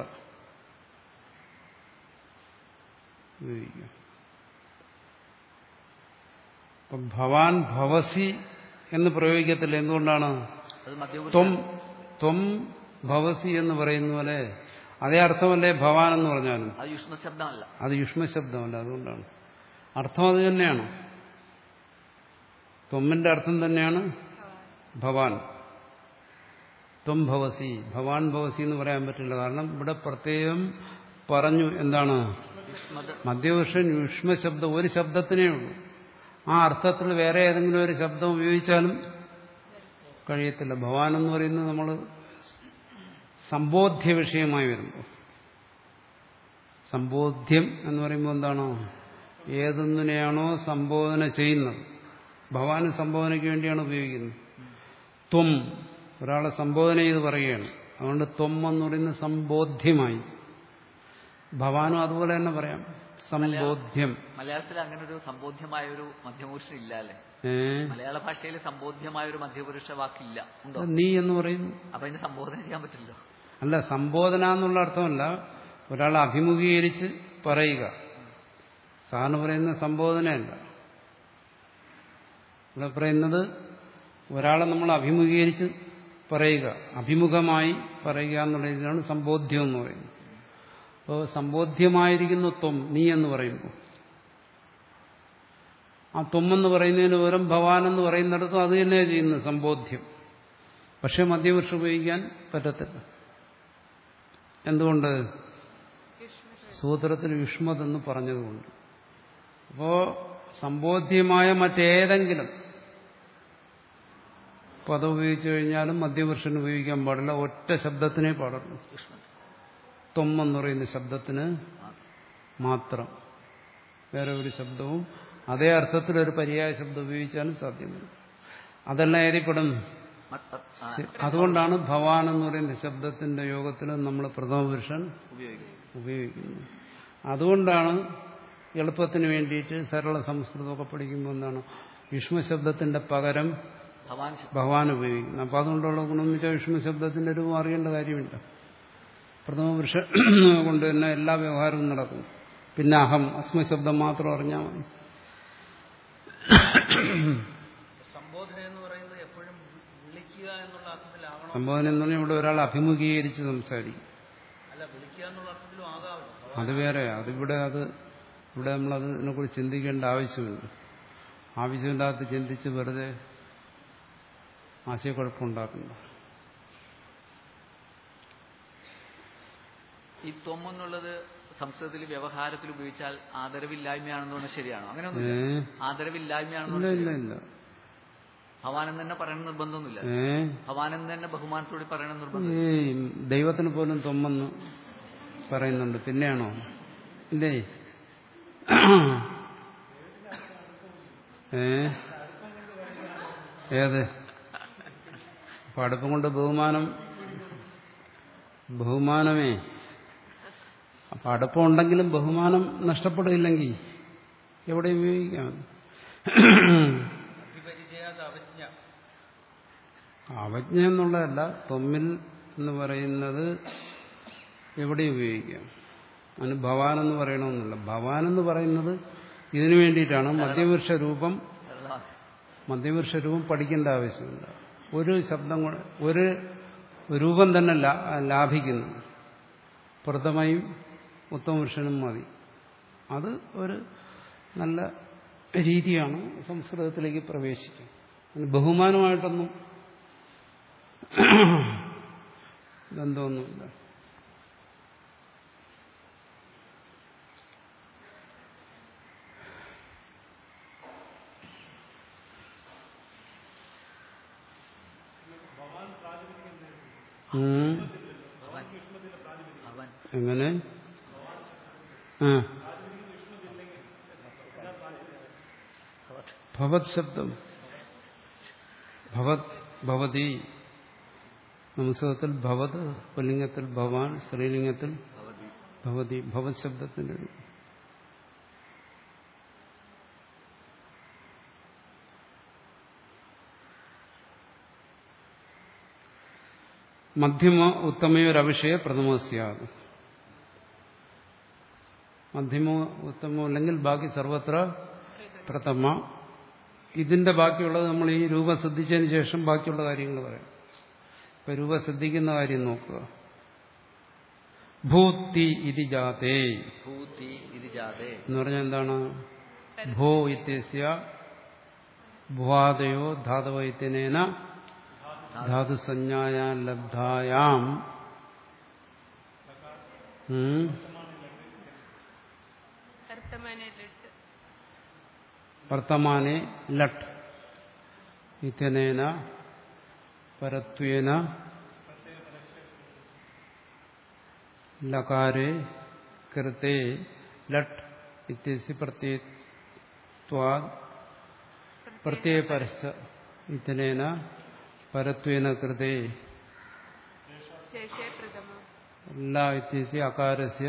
A: ഉപയോഗിക്കാം അപ്പം ഭവാൻ ഭവസി എന്ന് പ്രയോഗിക്കത്തില്ല എന്തുകൊണ്ടാണ്
B: അത് മധ്യമപുരുഷ
A: ത്വം ത്വം ഭവസി എന്ന് പറയുന്ന പോലെ അതേ അർത്ഥമല്ലേ ഭവാൻ എന്ന് പറഞ്ഞാലും
B: അത് യുഷ്മ ശബ്ദമല്ല
A: അത് യുഷ്മശബ്ദമല്ല അതുകൊണ്ടാണ് അർത്ഥം അത് തന്നെയാണ് ത്വമ്മിന്റെ അർത്ഥം തന്നെയാണ് ഭവാൻ ത്വം ഭവസി ഭവാൻ ഭവസി എന്ന് പറയാൻ പറ്റില്ല കാരണം ഇവിടെ പ്രത്യേകം പറഞ്ഞു എന്താണ്
B: യുഷ്മത്
A: മധ്യപുരുഷൻ യുഷ്മശബ്ദം ഒരു ശബ്ദത്തിനേ ഉള്ളൂ ആ അർത്ഥത്തിൽ വേറെ ഏതെങ്കിലും ഒരു ശബ്ദം ഉപയോഗിച്ചാലും കഴിയത്തില്ല ഭവാൻ എന്ന് പറയുന്നത് നമ്മൾ സംബോധ്യ വിഷയമായി വരുമ്പോൾ സംബോധ്യം എന്ന് പറയുമ്പോൾ എന്താണോ ഏതൊന്നിനെയാണോ സംബോധന ചെയ്യുന്നത് ഭവാന് സംബോധനയ്ക്ക് വേണ്ടിയാണ് ഉപയോഗിക്കുന്നത് ത്വം ഒരാളെ സംബോധന ചെയ്ത് പറയുകയാണ് അതുകൊണ്ട് ത്വം എന്ന് പറയുന്നത് സംബോധ്യമായി ഭവാനും അതുപോലെ തന്നെ പറയാം സംബോധ്യം
B: മലയാളത്തിൽ അങ്ങനെ ഒരു സംബോധ്യമായ ഒരു മധ്യപുരുഷൻ ഇല്ല അല്ലേ
A: ഏ
B: മലയാള ഭാഷയിൽ സംബോധ്യമായ ഒരു മധ്യപുരുഷ വാക്കില്ല ഉണ്ടോ
A: നീ എന്ന് പറയുന്നു
B: അപ്പൊ ഇതിന് സംബോധന ചെയ്യാൻ പറ്റില്ലല്ലോ
A: അല്ല സംബോധന എന്നുള്ള അർത്ഥമല്ല ഒരാളെ അഭിമുഖീകരിച്ച് പറയുക സാറിന് പറയുന്ന സംബോധനയല്ല ഇവിടെ പറയുന്നത് ഒരാളെ നമ്മൾ അഭിമുഖീകരിച്ച് പറയുക അഭിമുഖമായി പറയുക എന്നുള്ള ഇതിനാണ് സംബോധ്യം എന്ന് പറയുന്നത് അപ്പോൾ സംബോധ്യമായിരിക്കുന്നു ത്വം നീ എന്ന് പറയുമ്പോൾ ആ ത്വം എന്ന് പറയുന്നതിന് പകരം ഭവാൻ എന്ന് പറയുന്നിടത്തും അത് തന്നെയാണ് ചെയ്യുന്നത് സംബോധ്യം പക്ഷെ മധ്യപുരുഷം ഉപയോഗിക്കാൻ പറ്റത്തില്ല എന്തുകൊണ്ട് സൂത്രത്തിൽ യുഷ്മത് എന്ന് പറഞ്ഞതുകൊണ്ട് അപ്പോ സംബോധ്യമായ മറ്റേതെങ്കിലും പദം ഉപയോഗിച്ചു കഴിഞ്ഞാലും മധ്യപുരുഷൻ ഉപയോഗിക്കാൻ പാടില്ല ഒറ്റ ശബ്ദത്തിനേ പാടുള്ളൂ
B: യുഷ്മത്
A: ത്വം എന്ന് പറയുന്ന ശബ്ദത്തിന് മാത്രം വേറെ ഒരു ശബ്ദവും അതേ അർത്ഥത്തിൽ ഒരു പര്യായ ശബ്ദം ഉപയോഗിച്ചാലും സാധ്യമല്ല അതെല്ലാം ഏതിപ്പെടും
B: മത്- അത്- ആ,
A: അതുകൊണ്ടാണ് ഭവാൻ എന്ന് പറയുന്ന ശബ്ദത്തിന്റെ യോഗത്തിൽ നമ്മൾ പ്രഥമ പുരുഷൻ
B: ഉപയോഗിക്കും
A: ഉപയോഗിക്കുന്നത് അതുകൊണ്ടാണ് എളുപ്പത്തിന് വേണ്ടിയിട്ട് സരള സംസ്കൃതമൊക്കെ പഠിക്കുമ്പോൾ എന്താണ് വിഷ്ണു ശബ്ദത്തിന്റെ പകരം
B: ഭവാൻ ശ-
A: ഭഗവാൻ ഉപയോഗിക്കുന്നത് അപ്പം അതുകൊണ്ടുള്ള ഗുണം വെച്ചാൽ വിഷ്ണു ശബ്ദത്തിന്റെ രൂപം അറിയേണ്ട കാര്യമില്ല പ്രഥമ പുരുഷൻ കൊണ്ട് തന്നെ എല്ലാ വ്യവഹാരവും നടക്കും പിന്നെ അഹം അസ്മ ശബ്ദം മാത്രം അറിഞ്ഞാൽ മതി
D: സംബോധന എന്ന് പറയുന്നത് എപ്പോഴും വിളിക്കുക എന്നുള്ള അർത്ഥത്തിലാവണം
A: സംബോധന എന്ന് പറഞ്ഞാൽ ഇവിടെ ഒരാൾ അഭിമുഖീകരിച്ച് സംസാരിക്കും
D: അല്ല വിളിക്കുക എന്നുള്ള അർത്ഥത്തിലും ആകാമല്ലോ
A: അത് വേറെ അതിവിടെ അത് ഇവിടെ നമ്മളത് ഇതിനെക്കുറിച്ച് ചിന്തിക്കേണ്ട ആവശ്യമില്ല ആവശ്യമില്ലാത്ത ചിന്തിച്ച് വെറുതെ ആശയക്കുഴപ്പമുണ്ടാക്കണ്ട
B: ഈ ത്വം എന്നുള്ളത് സംസ്കൃതത്തിൽ വ്യവഹാരത്തിൽ ഉപയോഗിച്ചാൽ ആദരവില്ലായ്മയാണെന്ന് പറഞ്ഞാൽ ശരിയാണോ അങ്ങനെ
A: ഏ
B: ഒന്നും ആദരവില്ലായ്മയാണെന്ന്
A: ഇല്ല
B: പറഞ്ഞാൽ
A: ഇല്ല ഇല്ല
B: ഭവാൻ എന്ന് തന്നെ പറയണ നിർബന്ധമൊന്നുമില്ല
A: ഏ
B: ഭവാൻ എന്ന് തന്നെ ബഹുമാനത്തോടെ പറയണ നിർബന്ധം
A: ഏയ് ദൈവത്തിന് പോലും തൊമ്മെന്ന് പറയുന്നുണ്ട് പിന്നെയാണോ ഇല്ലേ ഏ ഏത് അപ്പൊ അടുപ്പം കൊണ്ട് ബഹുമാനം ബഹുമാനമേ അപ്പൊ അടുപ്പം ഉണ്ടെങ്കിലും ബഹുമാനം നഷ്ടപ്പെടില്ലെങ്കിൽ എവിടെ ഉപയോഗിക്കാം
D: അഭിപരിചയാത് അവജ്ഞ
A: അവജ്ഞ എന്നുള്ളതല്ല തൊമ്മിൽ എന്ന് പറയുന്നത് എവിടെ ഉപയോഗിക്കാം അതിന് ഭവാൻ എന്ന് പറയണമെന്നില്ല ഭവാൻ എന്ന് പറയുന്നത് ഇതിനു വേണ്ടിയിട്ടാണ് മധ്യപുരുഷ രൂപം
B: സരളമാണ്.
A: മധ്യപുരുഷ രൂപം പഠിക്കേണ്ട ആവശ്യമില്ല ഒരു ശബ്ദം കൊണ്ട് ഒരു രൂപം തന്നെ ലാ- ലാഭിക്കുന്നു പ്രഥമയും ഉത്തമപുരുഷനും മതി അത് ഒരു നല്ല രീതിയാണ് സംസ്കൃതത്തിലേക്ക് പ്രവേശിക്കുക അതിന് ബഹുമാനമായിട്ടൊന്നും ബന്ധമൊന്നുമില്ല ഉം.
B: ഭവാൻ
A: എങ്ങനെ ആ ഭവത് ശബ്ദം ഭവത് ഭവതി നമസ്കൃതത്തിൽ ഭവത് പുല്ലിംഗത്തിൽ ഭവാൻ സ്ത്രീലിംഗത്തിൽ
B: ഭവതി
A: ഭവതി ഭവത് ശബ്ദത്തിന്റെ മധ്യമ ഉത്തമയൊരവിഷയ പ്രഥമസ്യാത് മധ്യമോ ഉത്തമോ അല്ലെങ്കിൽ ബാക്കി സർവത്ര പ്രഥമ ഇതിന്റെ ബാക്കിയുള്ളത് നമ്മൾ ഈ രൂപം ശ്രദ്ധിച്ചതിന് ശേഷം ബാക്കിയുള്ള കാര്യങ്ങൾ പറയാം ഇപ്പൊ രൂപം ശ്രദ്ധിക്കുന്ന കാര്യം നോക്കുക ഭൂത്തി ഇതി ജാതേ
B: ഭൂതി ഇത് ജാതേ
A: എന്ന് പറഞ്ഞാൽ എന്താണ് ഭോ ഇത്യസ്യ ഭുവാദയോ ധാതവ ഇത്യനേന ധാതുസഞ്ജായ ലബ്ധായാം ഉം,
C: വർത്തമാനയിലിട്ട്
A: വർത്തമാനെ ലട്ട് ഇത്യനേന പരത്വേന ലകാരെ കൃത്തെ ലട്ട് ഇത്യസ്യ പ്രത്യയത്വാ പ്രത്യയപരശ്ച ഇത്യനേന പരത്വേന കൃതേ
C: ശേഷേ പ്രഥമ
A: ല ഇത്യസ്യ അകാരസ്യ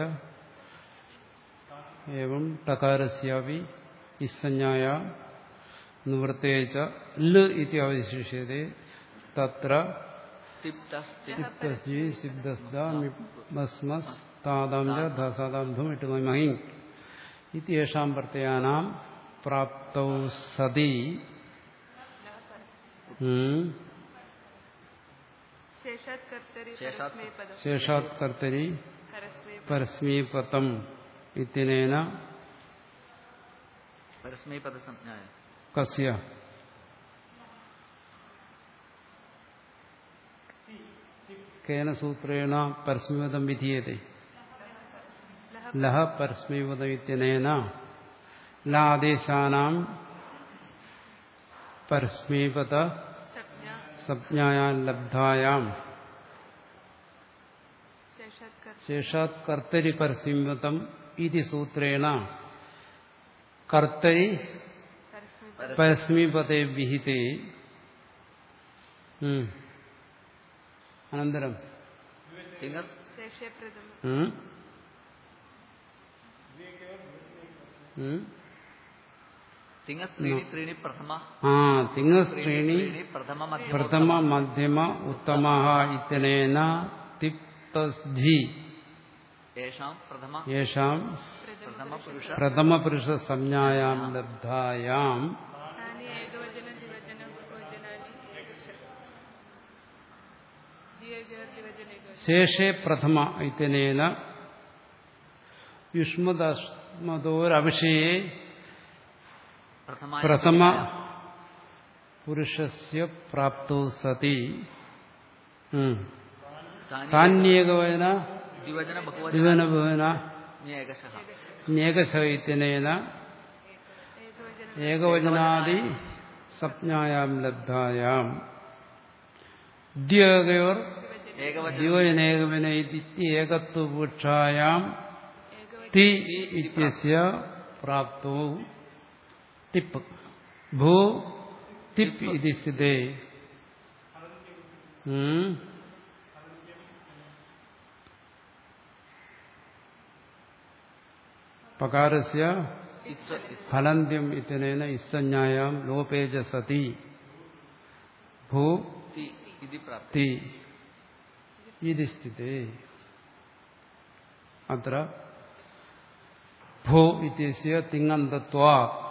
A: एवं टकारस्यापि इස්සඤ්ඤായ നിവൃത്തേ ച ല് ഇതി അവശിഷ്യത്തെ തത്ര
B: തിപ്തസ്തി
A: ചിത്തസ്ജി സിദ്ധസ്ദാസ്മസ് താദാം ച ധസാദാംധം ഇട്ടുമഹി ഇത്യേഷാം പ്രത്യയാനാം പ്രാപ്തൗ സതി ഉം,
C: ശേഷാത് കർത്തരി
B: ശേഷാത്
C: പരസ്മൈ പദം
A: ശേഷാത് കർത്തരി
C: പരസ്മൈ
A: പരസ്മീപതം ഇത്യനേന
B: പരസ്മൈ പദസംജ്ഞായ
A: കസ്യ കേന സൂത്രേണ പരസ്മീപതം വിധീയത്തെ ലഹ പരസ്മീപതം ഇത്യനേന ലാദേശാനാം പരസ്മീപത
C: സംജ്ഞ
A: സംജ്ഞായാം ലബ്ധായാം
C: ശേഷാത് കർത്തരി
A: ശേഷാത് കർത്തരി പരസ്മീപതം ഇതി സൂത്രേണ കർത്തരി പരസ്മീപതേ വിഹിതേ ഉം. അനന്തരം
B: തിങ്ങ
C: ശേഷേ പ്രഥമ
A: ഉം? ഉം?
B: തിങ്ങസ്ത്രീണി ത്രീണി പ്രഥമ
A: ആ തിങ്ങശ്രേണി
B: ത്രീണി പ്രഥമ മധ്യമ
A: പ്രഥമ മധ്യമ ഉത്തമ ഇത്തനേന തിപ്തസ്ജി
B: യേഷാം പ്രഥമ
A: യേഷാം
B: പ്രഥമ പുരുഷ
A: പ്രഥമപുരുഷ സംജ്ഞായാം ലബ്ധായാം
C: താനി ഏകവചനം ദ്വിവചനം ബഹുവചനാനി ദ്വിവചന ഏകവചന
A: ശേഷേ പ്രഥമ ഇത്തനേന യുഷ്മദസ്മദോരവിഷയെ
B: പ്രഥമ
A: പ്രഥമ പുരുഷസ്യ പ്രാപ്തോ സതി ഉം. താന്യേകവചന
B: ദ്വിവചന ബഹുവചന
A: ദ്വിവനഭുവന
B: ഏകശഃ
A: ന്യേകശൈത്യനേന ഏകവചനാദി സംജ്ഞായാം ലബ്ധായാം ദ്യോഗയോർ
B: ഏകവചന
A: ദ്വിവചനേകവന ഏകത്വപൂക്ഷായാം തി ഇത്യസ്യ പ്രാപ്തോ ടിപ്പ് ഭൂ ടിപ്പ് ഇതി സ്ഥിതേ ഉം. പകാരസ്യ
B: ഇത്സ
A: ഫലന്ത്യം ഇത്യനേന ഇസ്സഞ്ജായാം ലോപേജ സതി ഭൂ
B: ഇത്തി ഇതി പ്രാപ്തി
A: തി ഇതി സ്ഥിതേ അത്ര ഭൂ ഇത്യസ്യ തിങ്ങന്തത്വാ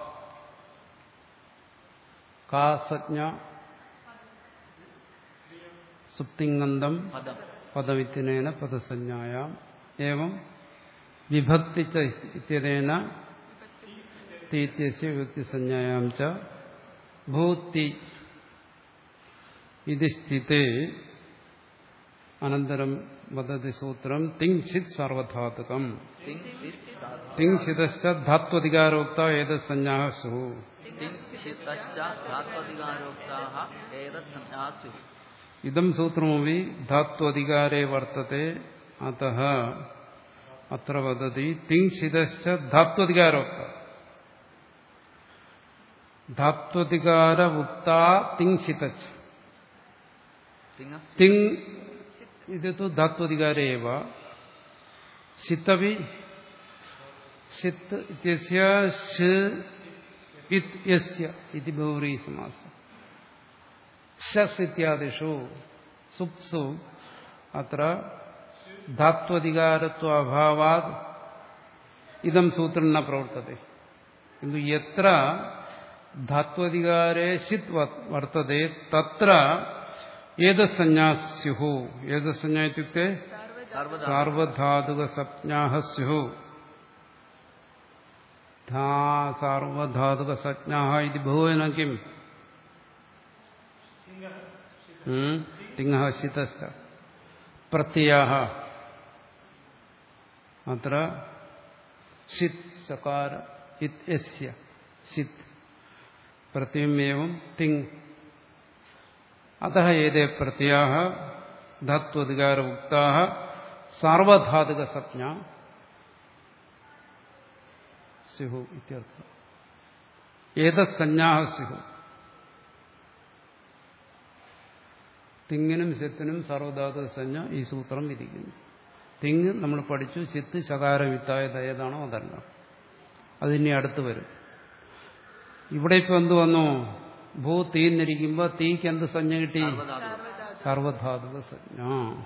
A: കാ സജ്ഞ സുപ്തിങ്ങന്തം
B: പദം
A: പദമിത്യനേന പദസഞ്ജായാം ഏവം വിഭക്തി ച ഇത്യനേന തീത്യസ്യ വിഭക്തിസഞ്ജായാം ച ഭൂത്തി ഇത് സ്ഥിതേ അനന്തരം വദതി സൂത്രം തിങ്സിത് സർവധാതുകം
B: തിങ് സിത് സാധു
A: തിങ്സിതശ്ച ധാത്വധികാരോക്ത ഏതത് സഞ്ജാ സ്യു
B: തിങ് സിതശ്ച ധാത്വധികാരോക്താഃ ഏതത് സംജ്ഞാസ്യു
A: ഇതം സൂത്രമപി ധാത്വധികാരേ വർത്തത്തെ അതഃ അത്ര വദതി തിങ്സിതശ്ച ധാത്വധികാരോക്ത ധാത്വധികാര ഉക്ത തിങ്സിതച്ച്
B: തിങ്ങസ്
A: തിങ് ഇത് തു ധാത്വധികാരേ ഏവ സിത്തപി സിത്ത് ഇത്യസ്യ ഷ് ഇത് യസ്യ ഇതി ബഹുവ്രീ സമാസം ഷസ് ഇത്യാദിഷു സുപ്സു അത്ര ധാത്വധികാരത്വ അഭാവാത് ഇതം സൂത്രം ന പ്രവർത്തത്തെ കിന്തു യത്ര ധാത്വധികാരേ സിത് വ- വർത്തത്തെ തത്ര ഏതസഞ്ജാ സ്യുഹു ഏതസഞ്ജ ഇത്യുക്തെ
B: സർവദാ
A: സാർവധാതുകസജ്ഞാ സ്യു സാർവധാതുകസജ്ഞാ ഇത് ബഹുവന കിം തിങ്ങ സിതസ്ഥ പ്രത്യയാ അത്ര സിത് സകാര ഇത്യസ്യ സിത് പ്രത്യമേവം തിങ് അतः ഏതേ പ്രത്യയാः ധാത്വധികാര ഉക്താः സാർവധാതുക സജ്ഞ സ്യുഹു ഇത്യർത്ഥം ഏതസഞ്ജാഹ സ്യുഹു തിങ്ങിനും സിത്തിനും സർവധാതുക സഞ്ജ ഈ സൂത്രം വിധിക്കുന്നു തിങ് നമ്മൾ പഠിച്ചു ചിത്ത് ശകാരം വിത്തായത് ഏതാണോ അതല്ല അതിനി അടുത്ത് വരും ഇവിടെ ഇപ്പൊ എന്ത് വന്നു ഭൂ തീന്നിരിക്കുമ്പോ തീക്ക് എന്ത് സഞ്ജ കിട്ടി
B: സർവധാതു
A: സർവധാതുക സഞ്ജ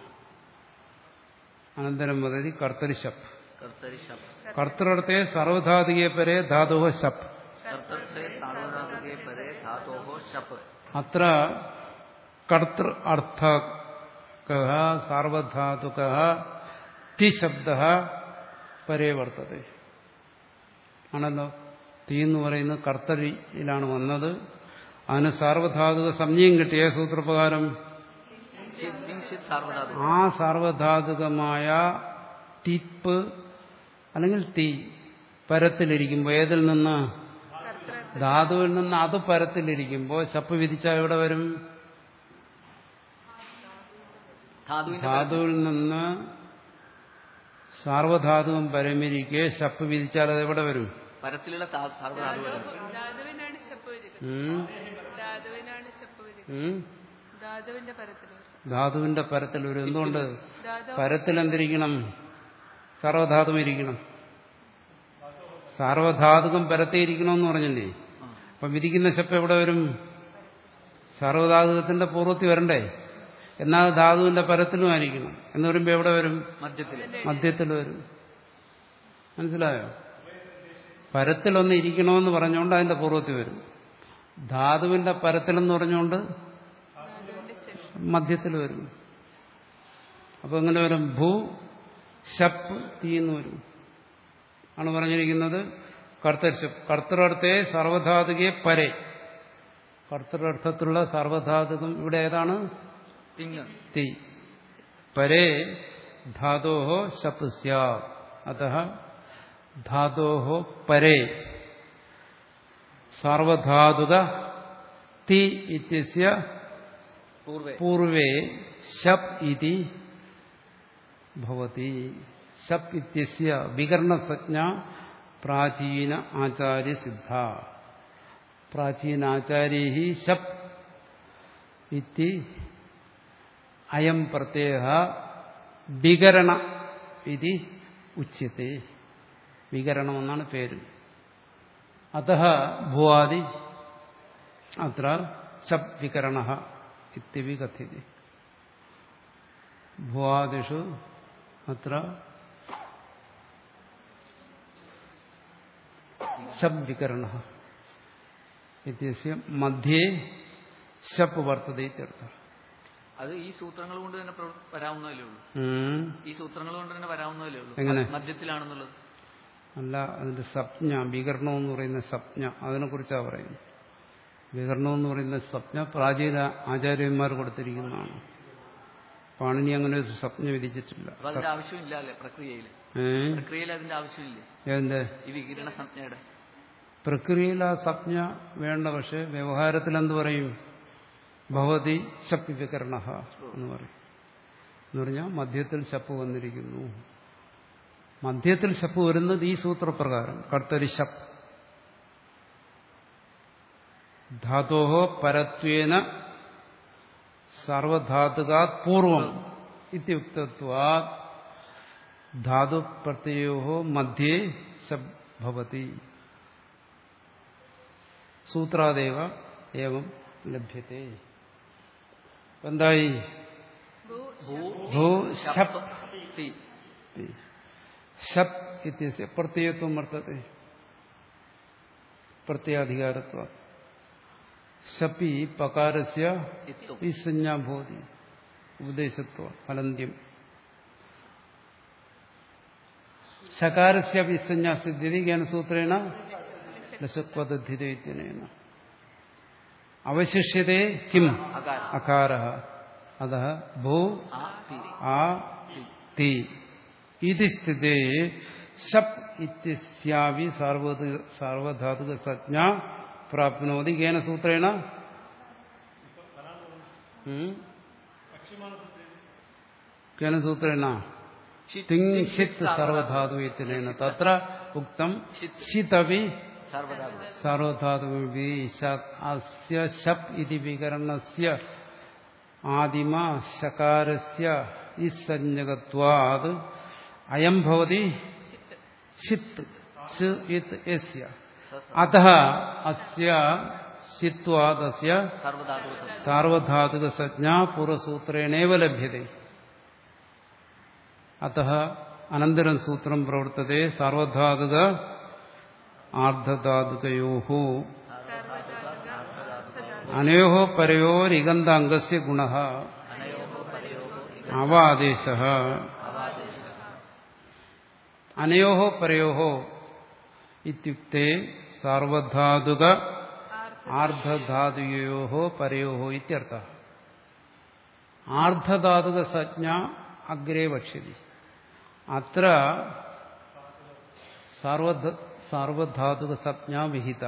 A: അനന്തരം വദതി കർത്തരി ശപ്പ്
B: കർത്തരി ശബ്ദ
A: കർത്തൃടത്തെ സർവധാതുകെ പരെ ധാതുവ ശപ്പ്
B: കർത്തൃസേ സാർവധാതുകേ പരേ ധാതോഹോ ശപ്
A: അത്ര കർത്തൃ അർത്ഥ സാർവധാതുക തി ശബ്ദ പരേ വർത്തതെ ആണല്ലോ തീ എന്ന് പറയുന്നത് കർത്തരിയിലാണ് വന്നത് അതിന് സാർവധാതുക സംജ്ഞയും കിട്ടിയ സൂത്രപ്രകാരം
B: ചിത് സാർവധാതു
A: ആ സാർവധാതുകമായ തിപ്പ് അല്ലെങ്കിൽ തീ പരത്തിലിരിക്കുമ്പോൾ ഏതിൽ നിന്ന് ധാതുവിൽ നിന്ന് അത് പരത്തിലിരിക്കുമ്പോൾ ചപ്പ് വിധിച്ചാൽ എവിടെ വരും
B: ധാതുവിന്റെ
A: ധാതുവിൽ നിന്ന് സാർവധാതുകം പരമിരിക്കെ ശപ്പ് വിധിച്ചാൽ അത് എവിടെ വരും
B: പരത്തിലുള്ള സാ- സർവ്വധാതുക്കൾ
C: ധാതുവിനാണ് ശപ്പ് വരിക
A: ഉം,
C: ധാതുവിനാണ് ശപ്പ് വരിക
A: ഉം.
C: ധാതുവിന്റെ പരത്തിൽ വരും
A: ധാതുവിന്റെ പരത്തിൽ ഒരു എന്തുകൊണ്ട്
C: ധാതു
A: പരത്തിൽ എന്തിരിക്കണം സർവധാതും ഇരിക്കണം സാർവധാതുകം പരത്തിയിരിക്കണമെന്ന് പറഞ്ഞില്ലേ അപ്പൊ വിരിക്കുന്ന ശപ്പ് എവിടെ വരും സർവധാതുകത്തിന്റെ പൂർവ്വത്തിൽ വരണ്ടേ എന്നാൽ ധാതുവിന്റെ പരത്തിലും ആയിരിക്കണം എന്ന് പറയുമ്പോ എവിടെ വരും
B: മധ്യത്തിൽ
A: മധ്യത്തിൽ വരും മനസ്സിലായോ പരത്തിലൊന്ന് ഇരിക്കണമെന്ന് പറഞ്ഞുകൊണ്ട് അതിന്റെ പൂർവ്വത്തിൽ വരും ധാതുവിന്റെ പരത്തിലെന്ന് പറഞ്ഞുകൊണ്ട് മധ്യത്തിൽ വരും അപ്പൊ എങ്ങനെ വരും ഭൂ ശപ്പ് തീ എന്ന് വരും ആണ് പറഞ്ഞിരിക്കുന്നത് കർത്തർശപ്പ് കർത്തൃർത്ഥത്തെ സർവധാതുകയെ പരെ കർത്തൃർത്ഥത്തിലുള്ള സർവധാതുകം ഇവിടെ ഏതാണ്
B: തിങ്
A: തി പരേ ധാതോ ശപ്പ് സ്യാത് അത ധാതോ പരേ സാർവധാതുക തി ഇത്യസ്യ
B: പൂർവേ
A: പൂർവേ ശപ് ഇതി ഭവതി ശപ് ഇത്യസ്യ വികരണസജ്ഞ പ്രാചീന ആചാര്യ സിദ്ധ പ്രാചീനാചാര്യൈ ശപ് ഇതി അയം പ്രത്യയ വികരണ ഇതി ഉച്യത്തെ വികരണം എന്നാണ് പേര് അത ഭുവാദി അത്ര ശപ് വികരണ ഇത്യവി കഥ്യത്തെ ഭുവാദിഷു അത്ര ശബ് വികരണ ഇത്യസ്യ മധ്യേ ശപ്പ് വർത്തത ഇത്യർത്ഥ
B: അത് ഈ സൂത്രങ്ങൾ കൊണ്ട് തന്നെ പ്രവ- വരാവുന്നതല്ലേ ഉള്ളൂ
A: ഉം.
B: ഈ സൂത്രങ്ങൾ കൊണ്ട് തന്നെ വരാവുന്നതല്ലേ ഉള്ളൂ
A: എങ്ങനെ?
B: മധ്യത്തിലാണെന്നുള്ളത്
A: അല്ല അതിന്റെ സപ്ഞ വികരണം എന്ന് പറയുന്ന സപ്ഞ അതിനെക്കുറിച്ചാണ് പറയുന്നത് വികരണം എന്ന് പറയുന്ന സപ്ഞ പ്രാചീന ആചാര്യന്മാർ കൊടുത്തിരിക്കുന്നതാണ് പാണിനി അങ്ങനെ ഒരു സപ്ഞ വിധിച്ചിട്ടില്ല
B: അപ്പൊ അതിന്റെ ആവശ്യമില്ല അല്ലേ പ്രക്രിയയിൽ
A: ഏ
B: പ്രക്രിയയിൽ അതിന്റെ ആവശ്യമില്ലേ
A: ഏതിന്റെ
B: ഈ വികിരണ സംജ്ഞയുടെ
A: പ്രക്രിയയിൽ ആ സപ്ഞ വേണ്ട പക്ഷെ വ്യവഹാരത്തിൽ എന്ത് പറയും ഭവതി ശപ്പ് വികരണ എന്ന് പറയും എന്ന് പറഞ്ഞാൽ മധ്യത്തിൽ ശപ്പ് വന്നിരിക്കുന്നു മധ്യത്തിൽ ശപ്പ് വരുന്നത് ഈ സൂത്രപ്രകാരം കർത്തരി ശപ്പ് ധാതോ പരത്വേന സർവധാതുകാത് പൂർവം ഇത്യുക്തത്വാ ധാതു പ്രത്യയോ മധ്യേ ശബ് ഭവതി സൂത്രാദേവ ഏവം ലഭ്യത്തെ എന്തായി ഭൂ ശപ്
B: തി.
A: ശപ് ഇത്യസ്യ പ്രത്യയത്വം വർത്തത്തെ പ്രത്യാധികാരത്വ ശപി പകാരസ്യ
B: ഇത്വം
A: വിസഞ്ജാ ഭവതി ഉപദേശത്വ ഫലന്ത്യം ശകാരസ്യ വിസഞ്ജാ സിദ്ധ്യതി ജ്ഞാനസൂത്രേണ ലശക്വദ്ധിതേന അവശിഷ്യത്തെ കിം
B: അകാരം
A: അകാര അത ഭൂ
B: ആ തി
A: ആ തി ഇതി സ്ഥിതേ ശപ് ഇത്യസ്യാവി സാർവധ- സാർവധാതുക സജ്ഞ പ്രാപ്നോതി കേന സൂത്രേണ ഉം? കേന സൂത്രേണ തിങ് ഷിത് സർവധാതു ഇത്യനേന തത്ര ഉക്തം ഷിതവി
B: സർവധാതു
A: സർവധാതുവിധി അസ്യ ശപ് ഇതി വികരണസ്യ ആദിമ ശകാരസ്യ ഇസഞ്ജകത്വാത് അയം ഭവതി ഷിത്ത് സ് ഇത് യസ്യ അത അസ്യ ഷിത്വാദസ്യ
B: സർവധാതു
A: സാർവധാതുക സജ്ഞാ പൂർവസൂത്രേണേവ ലഭ്യത്തെ അത അനന്തരം സൂത്രം പ്രവർത്തത്തെ സാർവധാതുക ആർദ്ധധാതുകയോ അനയോ പരയോരിഗന്ധാംഗസ്യ ഗുണ അവാദേശ അനയോ പരയോ ഇത്യുക്തെ സാർവധാതുക ആർദ്ധധാതുകയോ പരയോ ഇത്യർത്ഥ ആർദ്ധധാതുക സജ്ഞ അഗ്രേ വക്ഷ്യതി അത്ര സാർവധ സാർവധാതുക സജ്ഞ വിഹിത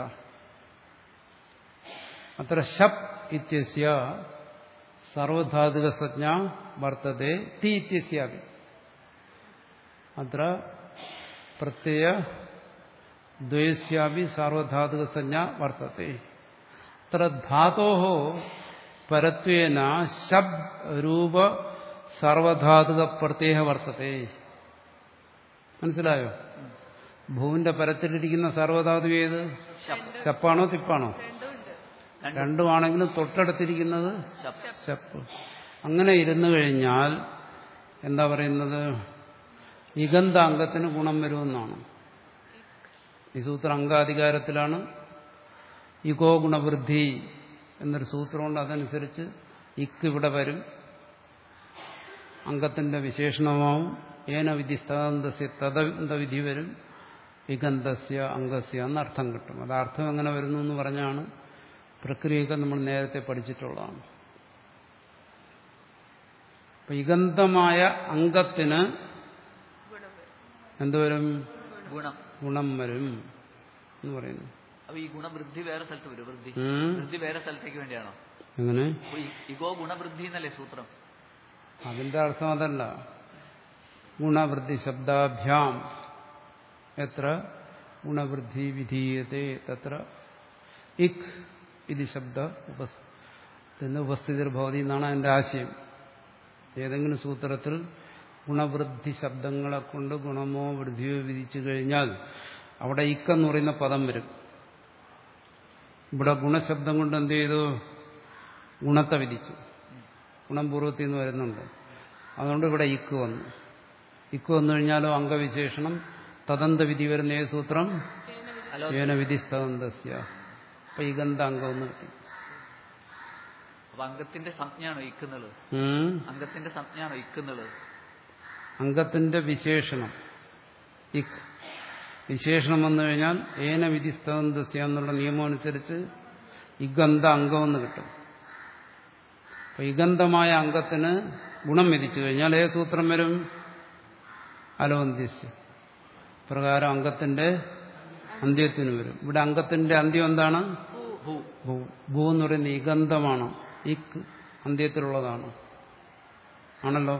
A: അത്ര ശപ് ഇത്യസ്യ സർവധാതുക സജ്ഞ വർത്തത്തെ തി ഇത്യസ്യാപി അത്ര പ്രത്യയ ദ്വയസ്യാപി സാർവധാതുക സംജ്ഞ വർത്തത്തെ അത്ര ധാതോ പരത്വേന ശബ് രൂപ സർവധാതുക പ്രത്യേക വർത്തത്തെ മനസ്സിലായോ ഭൂവിന്റെ പരത്തിലിരിക്കുന്ന സർവധാതു ഏത് ചപ്പാണോ തിപ്പാണോ
C: രണ്ടും ഉണ്ട്
A: രണ്ടുമാണെങ്കിലും തൊട്ടടുത്തിരിക്കുന്നത്
B: ശബ്.
A: ശപ്പ് അങ്ങനെ ഇരുന്നു കഴിഞ്ഞാൽ എന്താ പറയുന്നത് ഇഗന്ധ അംഗത്തിന് ഗുണം വരുമെന്നാണ് ഈ സൂത്രം അംഗാധികാരത്തിലാണ് ഇഗോ ഗുണവൃദ്ധി എന്നൊരു സൂത്രമുണ്ട് അതനുസരിച്ച് ഇക്ക് ഇവിടെ വരും അംഗത്തിന്റെ വിശേഷണമാവും ഏന വിധി സ്ഥാന്തസ്യ തദന്ത വിധി വരും ഇഗന്ധസ്യ അംഗസ്യ എന്നർത്ഥം കിട്ടും അത് അർത്ഥം എങ്ങനെ വരുന്നു എന്ന് പറഞ്ഞാണ് പ്രക്രിയയൊക്കെ നമ്മൾ നേരത്തെ പഠിച്ചിട്ടുള്ളതാണ് അപ്പൊ ഇഗന്ധമായ അംഗത്തിന്
C: ഗുണം വരും
A: എന്തുവരും
B: ഗുണം
A: ഗുണം വരും എന്ന് പറയുന്നു
B: അപ്പൊ ഈ ഗുണവൃദ്ധി വേറെ സ്ഥലത്ത് വരും വൃദ്ധി
A: ഉം.
B: വൃദ്ധി വേറെ സ്ഥലത്തേക്ക് വേണ്ടിയാണോ
A: എങ്ങനെ
B: അപ്പൊ ഈ- ഇഗോ ഗുണവൃദ്ധി എന്നല്ലേ സൂത്രം
A: അതിന്റെ അർത്ഥം അതല്ല ഗുണവൃദ്ധി ശബ്ദാഭ്യാം എത്ര ഗുണവൃദ്ധി വിധീയത്തെ തത്ര ഇക് ഇത് ശബ്ദ ഉപസ് ഉപസ്ഥിതിർഭവതി എന്നാണ് അതിന്റെ ആശയം ഏതെങ്കിലും സൂത്രത്തിൽ ഗുണവൃദ്ധി ശബ്ദങ്ങളെ കൊണ്ട് ഗുണമോ വൃദ്ധിയോ വിധിച്ചു കഴിഞ്ഞാൽ അവിടെ ഇക്കെന്ന് പറയുന്ന പദം വരും ഇവിടെ ഗുണശബ്ദം കൊണ്ട് എന്ത് ചെയ്തു ഗുണത്തെ വിധിച്ചു ഗുണം പൂർവ്വത്തിൽ നിന്ന് വരുന്നുണ്ട് അതുകൊണ്ട് ഇവിടെ ഇക്ക് വന്നു ഇക്ക് വന്നു കഴിഞ്ഞാലോ അംഗവിശേഷണം തദന്ത വിധി വരുന്ന ഏത് സൂത്രം
B: ഹലോ
A: ഏന വിധി തദന്തസ്യ അപ്പൊ ഇഗന്ധ അംഗം ഒന്ന് കിട്ടി
B: അപ്പൊ അംഗത്തിന്റെ സംജ്ഞയാണോ ഇക്കുന്നുള്ളത്
A: ഉം.
B: അംഗത്തിന്റെ സംജ്ഞയാണോ ഇക്കുന്നുള്ളത്
A: അംഗത്തിന്റെ വിശേഷണം ഇക് വിശേഷണം വന്നു കഴിഞ്ഞാൽ ഏന വിധി തദന്തസ്യ എന്നുള്ള നിയമം അനുസരിച്ച് ഇഗന്ധ അംഗമെന്ന് കിട്ടും അപ്പൊ ഇഗന്ധമായ അംഗത്തിന് ഗുണം വിധിച്ചു കഴിഞ്ഞാൽ ഏത് സൂത്രം വരും അലോന്ത്യസ്യ പ്രകാരം അംഗത്തിന്റെ അന്ത്യത്തിന് വരും ഇവിടെ അംഗത്തിന്റെ അന്ത്യം എന്താണ്
B: ഭൂ
A: ഭൂ ഭൂ എന്ന് പറയുന്ന ഇഗന്ധമാണ് ഇക്ക് അന്ത്യത്തിലുള്ളതാണ് ആണല്ലോ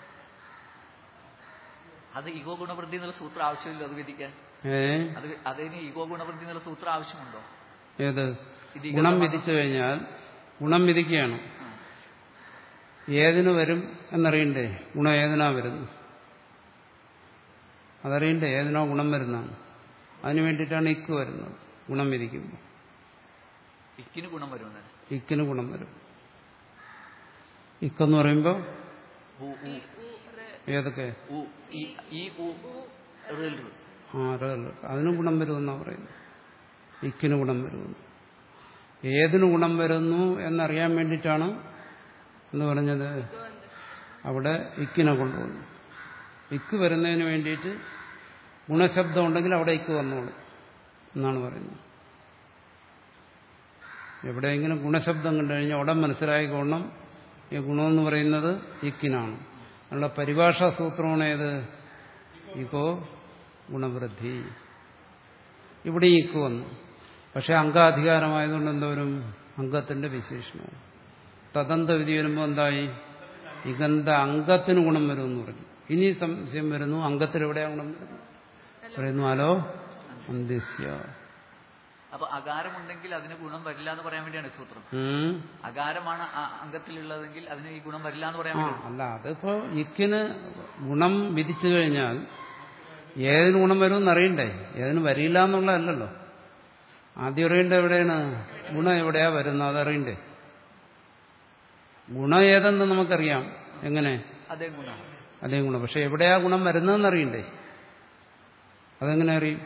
B: അത് ഇഗോ ഗുണവൃദ്ധി എന്നുള്ള സൂത്രം ആവശ്യമില്ല അത് വിധിക്കാൻ
A: ഏ
B: അത് അതിന് ഇഗോ ഗുണവൃദ്ധി എന്നുള്ള സൂത്രം ആവശ്യമുണ്ടോ
A: ഏത്
B: ഇത്
A: ഗുണം
B: ഇഗന്ധമാണ്.
A: വിധിച്ചു കഴിഞ്ഞാൽ ഗുണം വിധിക്കുകയാണ്
B: ആ.
A: ഏതിന് വരും എന്നറിയണ്ടേ ഗുണം ഏതിനാ വരുന്നു അതറിയണ്ടേ ഏതിനോ ഗുണം വരുന്നതാണ് അതിനു വേണ്ടിയിട്ടാണ് ഇക്ക് വരുന്നത് ഗുണം വിധിക്കുമ്പോൾ
B: ഇക്കിന് ഗുണം വരുമെന്ന്
A: ഇക്കിന് ഗുണം വരും ഇക്കെന്ന് പറയുമ്പോൾ
B: ഊ ഊ
A: ഏതൊക്കെ
B: ഊ ഈ ഈ ഊ റിൽ റ്.
A: ആ റേല്. അതിന് ഗുണം വരുമെന്നാണ് പറയുന്നത് ഇക്കിന് ഗുണം വരുമെന്ന് ഏതിന് ഗുണം വരുന്നു എന്നറിയാൻ വേണ്ടിയിട്ടാണ് എന്ന് പറഞ്ഞത് അവിടെ ഇക്കിനെ കൊണ്ടുവന്നു ഇക്ക് വരുന്നതിന് വേണ്ടിയിട്ട് ഗുണശബ്ദം ഉണ്ടെങ്കിൽ അവിടെ ഇക്ക് വന്നോളൂ എന്നാണ് പറയുന്നത് എവിടെയെങ്കിലും ഗുണശബ്ദം കണ്ടു കഴിഞ്ഞാൽ ഉടൻ മനസ്സിലായിക്കോണം ഈ ഗുണമെന്ന് പറയുന്നത് ഇക്കിനാണ് അതിനുള്ള പരിഭാഷാ സൂത്രമാണ് ഏത് ഇക്കോ ഗുണവൃദ്ധി ഇവിടെ ഇക്ക് വന്നു പക്ഷെ അംഗാധികാരമായതുകൊണ്ട് എന്തോരും അംഗത്തിന്റെ വിശേഷണവും തദന്ത വിധി വരുമ്പോൾ എന്തായി ഇഗന്ധ അംഗത്തിന് ഗുണം വരുമെന്ന് പറഞ്ഞു ഇനി സംശയം വരുന്നു അംഗത്തിൽ എവിടെയാ ഗുണം വരുന്നു പറയുന്നു ഹലോ അന്ത്യസ്യ
B: അപ്പൊ അകാരമുണ്ടെങ്കിൽ അതിന് ഗുണം വരില്ല എന്ന് പറയാൻ വേണ്ടിയാണ് ഈ സൂത്രം
A: ഉം.
B: അകാരമാണ് ആ അംഗത്തിലുള്ളതെങ്കിൽ അതിന് ഈ ഗുണം വരില്ല എന്ന് പറയാൻ
A: ആ
B: വേണ്ടി
A: അല്ല അതിപ്പോ ഇക്കിന് ഗുണം വിധിച്ചു കഴിഞ്ഞാൽ ഏതിന് ഗുണം വരുമെന്ന് അറിയണ്ടേ ഏതിന് വരില്ല എന്നുള്ളതല്ലല്ലോ ആദ്യം അറിയേണ്ടത് എവിടെയാണ് ഗുണം എവിടെയാ വരുന്നത് അതറിയണ്ടേ ഗുണം ഏതെന്ന് നമുക്കറിയാം എങ്ങനെ
B: അതേ ഗുണം
A: അതേ ഗുണം പക്ഷെ എവിടെയാ ഗുണം വരുന്നതെന്ന് അറിയണ്ടേ അതെങ്ങനെ അറിയും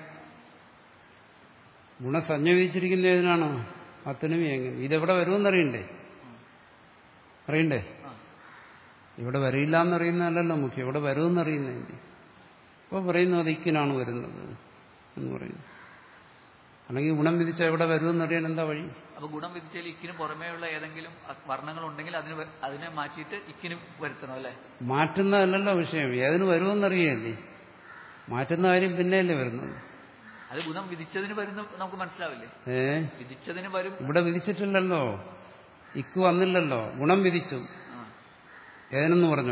A: ഗുണസഞ്ജ വിധിച്ചിരിക്കുന്ന ഏതിനാണ് അത്തനും എങ്ങനെ ഇതെവിടെ വരുമെന്നറിയണ്ടേ അറിയണ്ടേ
B: ആ.
A: ഇവിടെ വരില്ല എന്നറിയുന്നതല്ലല്ലോ മുഖ്യം ഇവിടെ വരുമെന്നറിയുന്നതിന്റെ അപ്പോൾ പറയുന്നു അത് ഇക്കിനാണ് വരുന്നത് എന്ന് പറയുന്നു അല്ലെങ്കിൽ ഗുണം വിധിച്ച എവിടെ വരുമെന്നറിയാൻ എന്താ വഴി
B: അപ്പൊ ഗുണം വിധിച്ചാൽ ഇക്കിന് പുറമേയുള്ള ഏതെങ്കിലും വർണ്ണങ്ങൾ ഉണ്ടെങ്കിൽ അതിന് വ- അതിനെ മാറ്റിയിട്ട് ഇക്കിന് വരുത്തണം അല്ലെ
A: മാറ്റുന്നതല്ലല്ലോ വിഷയം ഏതിന് വരുമെന്നറിയല്ലേ മാറ്റുന്ന കാര്യം പിന്നെയല്ലേ വരുന്നത്
B: അത് ഗുണം വിധിച്ചതിന് വരുന്ന നമുക്ക് മനസ്സിലാവില്ലേ
A: ഏ
B: വിധിച്ചതിന് വരും
A: ഇവിടെ വിധിച്ചിട്ടില്ലല്ലോ ഇക്ക് വന്നില്ലല്ലോ ഗുണം വിധിച്ചു
B: ആ.
A: ഏതെന്ന് പറഞ്ഞോ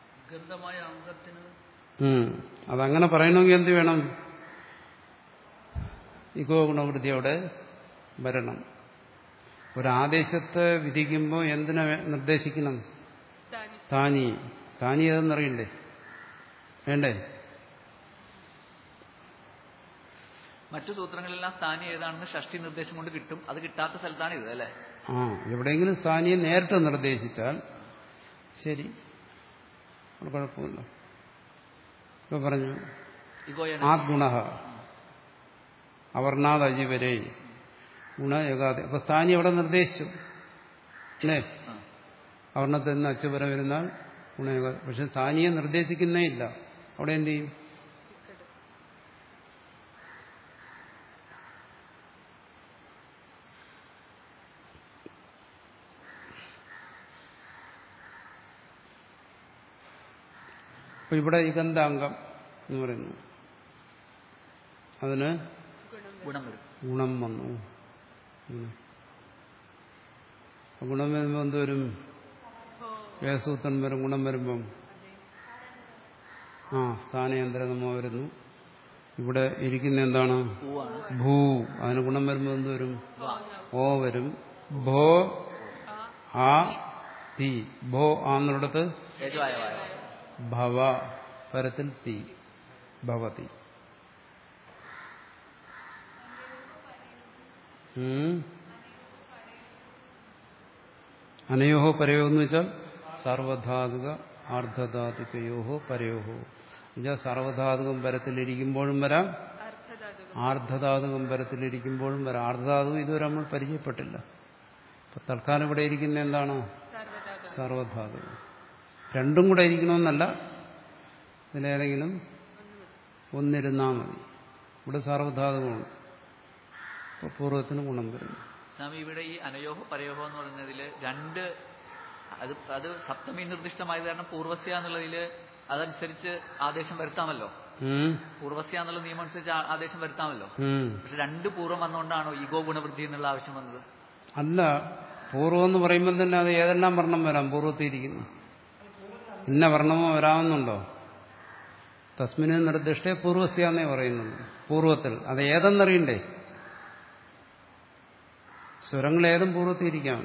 D: ഗന്ധമായ അംഗത്തിന്
A: ഉം. അതങ്ങനെ പറയണമെങ്കിൽ എന്ത് വേണം ഇഗോ ഗുണവൃത്തി അവിടെ വരണം ഒരു ആദേശത്തെ വിധിക്കുമ്പോൾ എന്തിനെ നിർദ്ദേശിക്കണം
C: സ്ഥാനി
A: താനി താനി ഏതെന്നറിയണ്ടേ വേണ്ടേ
B: മറ്റു സൂത്രങ്ങളെല്ലാം സ്ഥാനി ഏതാണെന്ന് ഷഷ്ടി നിർദ്ദേശം കൊണ്ട് കിട്ടും അത് കിട്ടാത്ത സ്ഥലത്താണ് ഇത് അല്ലേ
A: ആ എവിടെയെങ്കിലും സ്ഥാനിയെ നേരിട്ട് നിർദ്ദേശിച്ചാൽ ശരി അവിടെ കുഴപ്പമില്ല ഇപ്പൊ പറഞ്ഞു
B: ഇഗോയാണ്
A: ആ ഗുണ അവർണാദ് അജിവരെ ഗുണ ഏകാദി അപ്പൊ സ്ഥാനി അവിടെ നിർദ്ദേശിച്ചു അല്ലേ
B: ആ.
A: അവർണത്തിൽ നിന്ന് അച്ചുവര വരുന്നാൽ ഗുണ ഏകാദി പക്ഷെ സ്ഥാനിയെ നിർദ്ദേശിക്കുന്നേ ഇല്ല അവിടെ എന്ത് ചെയ്യും അപ്പൊ ഇവിടെ ഇകന്താംഗം എന്ന് പറയുന്നു അതിന്
B: ഗുണം വരും
A: ഗുണം വന്നു ഗുണം. അപ്പൊ ഗുണം വരുമ്പോൾ എന്ത് വരും വേസൂത്തൻ വരും ഗുണം വരുമ്പം ആ സ്ഥാനയന്ത്രമോ വരുന്നു ഇവിടെ ഇരിക്കുന്ന എന്താണ്
B: പൂവാണ്
A: ഭൂ അതിന് ഗുണം വരുമ്പോൾ എന്ത് വരും ഓ വരും ഭോ ആ തീ ഭോ ആന്നിടത്ത്
B: യജുവായ വായ
A: ഭവ പരത്തിൽ തീ ഭവതി ഉം. അനയോഹോ പരയോ എന്ന് വെച്ചാൽ സർവധാതുക ആർദ്ധധാതുകയോഹോ പരയോഹോ എന്നുവെച്ചാൽ സർവധാതുകം പരത്തിലിരിക്കുമ്പോഴും വരാം
C: അർത്ഥധാതുകം
A: ആർദ്ധധാതുകം പരത്തിലിരിക്കുമ്പോഴും വരാം ആർദ്ധധാതുകം ഇതുവരെ നമ്മൾ പരിചയപ്പെട്ടില്ല അപ്പൊ തൽക്കാലം ഇവിടെ ഇരിക്കുന്ന എന്താണ്
C: സർവധാതുകം
A: സർവധാതുകം രണ്ടും കൂടെ ഇരിക്കണമെന്നല്ല ഇതിലേതെങ്കിലും ഒന്നിരുന്നാൽ മതി ഇവിടെ സാർവധാതുകമാണ് അപ്പോൾ പൂർവ്വത്തിന് ഗുണം വരുന്നു
B: സ്വാമി ഇവിടെ ഈ അനയോഹോ പരയോഹോ എന്ന് പറയുന്നതിൽ രണ്ട് അത് അത് സപ്തമി നിർദ്ദിഷ്ടമായത് കാരണം പൂർവസ്യ എന്നുള്ളതിൽ അതനുസരിച്ച് ആദേശം വരുത്താമല്ലോ
A: ഉം,
B: പൂർവസ്യ എന്നുള്ള നിയമം അനുസരിച്ച് ആ- ആദേശം വരുത്താമല്ലോ
A: ഉം.
B: പക്ഷെ രണ്ട് പൂർവ്വം വന്നുകൊണ്ടാണോ ഈഗോ ഗുണവൃദ്ധി എന്നുള്ള ആവശ്യം വന്നത്
A: അല്ല പൂർവ്വം എന്ന് പറയുമ്പോൾ തന്നെ അത് ഏതെല്ലാം വർണ്ണം വരാം പൂർവ്വത്തിയിരിക്കുന്നു ഇന്ന വർണ്ണമോ വരാമെന്നുണ്ടോ തസ്മിന് നിർദ്ദിഷ്ടേ പൂർവസ്യാന്നേ പറയുന്നുള്ളൂ പൂർവ്വത്തിൽ അത് ഏതെന്നറിയണ്ടേ സ്വരങ്ങൾ ഏതും പൂർവ്വത്തിയിരിക്കാം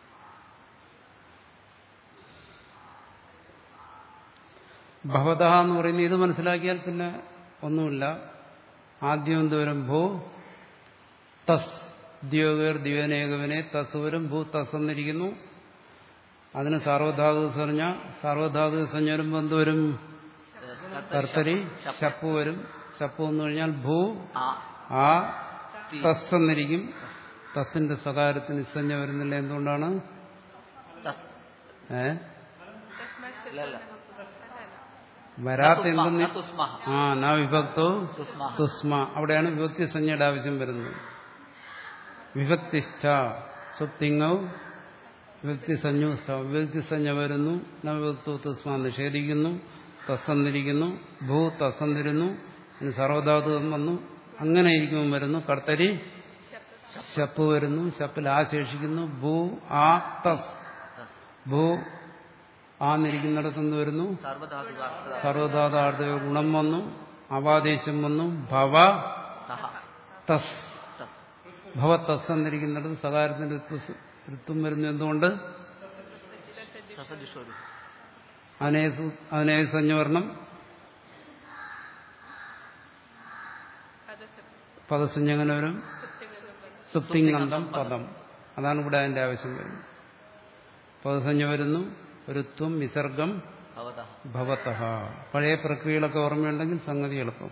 A: ഭവത എന്ന് പറയുന്നത് ഇത് മനസ്സിലാക്കിയാൽ പിന്നെ ഒന്നുമില്ല ആദ്യം എന്ത് വരും ഭൂ തസ് ദ്യോഗർ ദിവനേകവനെ തസ് വരും ഭൂ തസ് എന്നിരിക്കുന്നു അതിന് സാർവധാതു സറിഞ്ഞ സാർവധാതു സഞ്ജ വരുമ്പോൾ എന്ത് വരും കർത്തരി ശപ്പു വരും ശപ്പു എന്ന് കഴിഞ്ഞാൽ ഭൂ
B: ആ
A: ആ തസ് എന്നിരിക്കും തസിന്റെ സകാരത്തിന് സഞ്ജ വരുന്നില്ല എന്തുകൊണ്ടാണ്
B: തസ്
A: ഏ
C: തസ്മാത്
B: അല്ല, അല്ല.
C: അതല്ല
A: വരാത്ത
B: തുസ്മ,
A: എന്തെന്ന്
B: തുസ്മഹ.
A: ആ നാ വിഭക്തോ
B: തുസ്മഹ.
A: തുസ്മ അവിടെയാണ് വിഭക്തി സംജ്ഞയുടെ ആവശ്യം വരുന്നത് വിഭക്തിഷ്ഠ സുപ്തിങ്ങൗ വിഭക്തി സഞ്ജു വിഭക്തി സഞ്ജ വരുന്നു ന വിഭക്തോ തുസ്മ നിഷേധിക്കുന്നു തസ്സന്നിരിക്കുന്നു ഭൂ തസ്സന്നിരുന്നു ഇനി സർവധാതു വന്നു അങ്ങനെ ഇരിക്കുമ്പോൾ വരുന്നു കർത്തരി ശപ്പ് വരുന്നു ശപ്പിൽ ആ ശേഷിക്കുന്നു ഭൂ ആ തസ് ഭൂ ആന്നിരിക്കുന്നിടത്തുനിന്ന് വരുന്നു
B: സർവധാതുക അർത്ഥധാതുക.
A: സർവധാതാർത്ഥ ഗുണം വന്നു അവാദേശം വന്നു ഭവ
B: സഹ.
A: തസ്
B: തസ്.
A: ഭവ തസ് എന്നിരിക്കുന്നിടത്ത് സകാരത്തിന്റെ ഋത്വം വരുന്നു എന്തുകൊണ്ട്
B: സസജുഷോരു.
A: അതിനെ സഞ്ജവർണം
C: പദസപ്തം
A: പദസഞ്ജ എങ്ങനെ വരും
C: സപ്തഗതം
A: സുപ്തിങ്ങന്തം പദം അതാണ് ഇവിടെ അതിന്റെ ആവശ്യം വരുന്നത് പദസഞ്ജ വരുന്നു ഋത്വം വിസർഗം
B: ഭവതഃ.
A: ഭവത പഴയ പ്രക്രിയകളൊക്കെ ഓർമ്മയുണ്ടെങ്കിൽ സംഗതി എളുപ്പം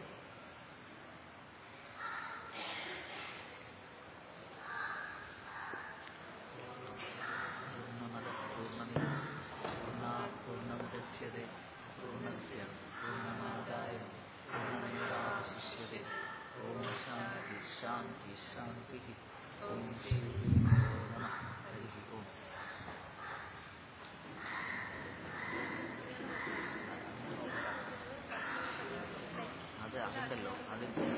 B: പൂർണ്ണമദഃ പൂർണ്ണമിദം പൂർണ്ണാത് പൂർണ്ണമുദച്യത്തെ പൂർണ്ണസ്യ പൂർണ്ണമാദായ പൂർണ്ണമേവാവശിഷ്യത്തെ ഓം ശാന്തി ശാന്തി ശാന്തി ഓം ശ്രീ ഗുരുഭ്യോ നമഃ ഹരി ഓം അത് അതുണ്ടല്ലോ അത്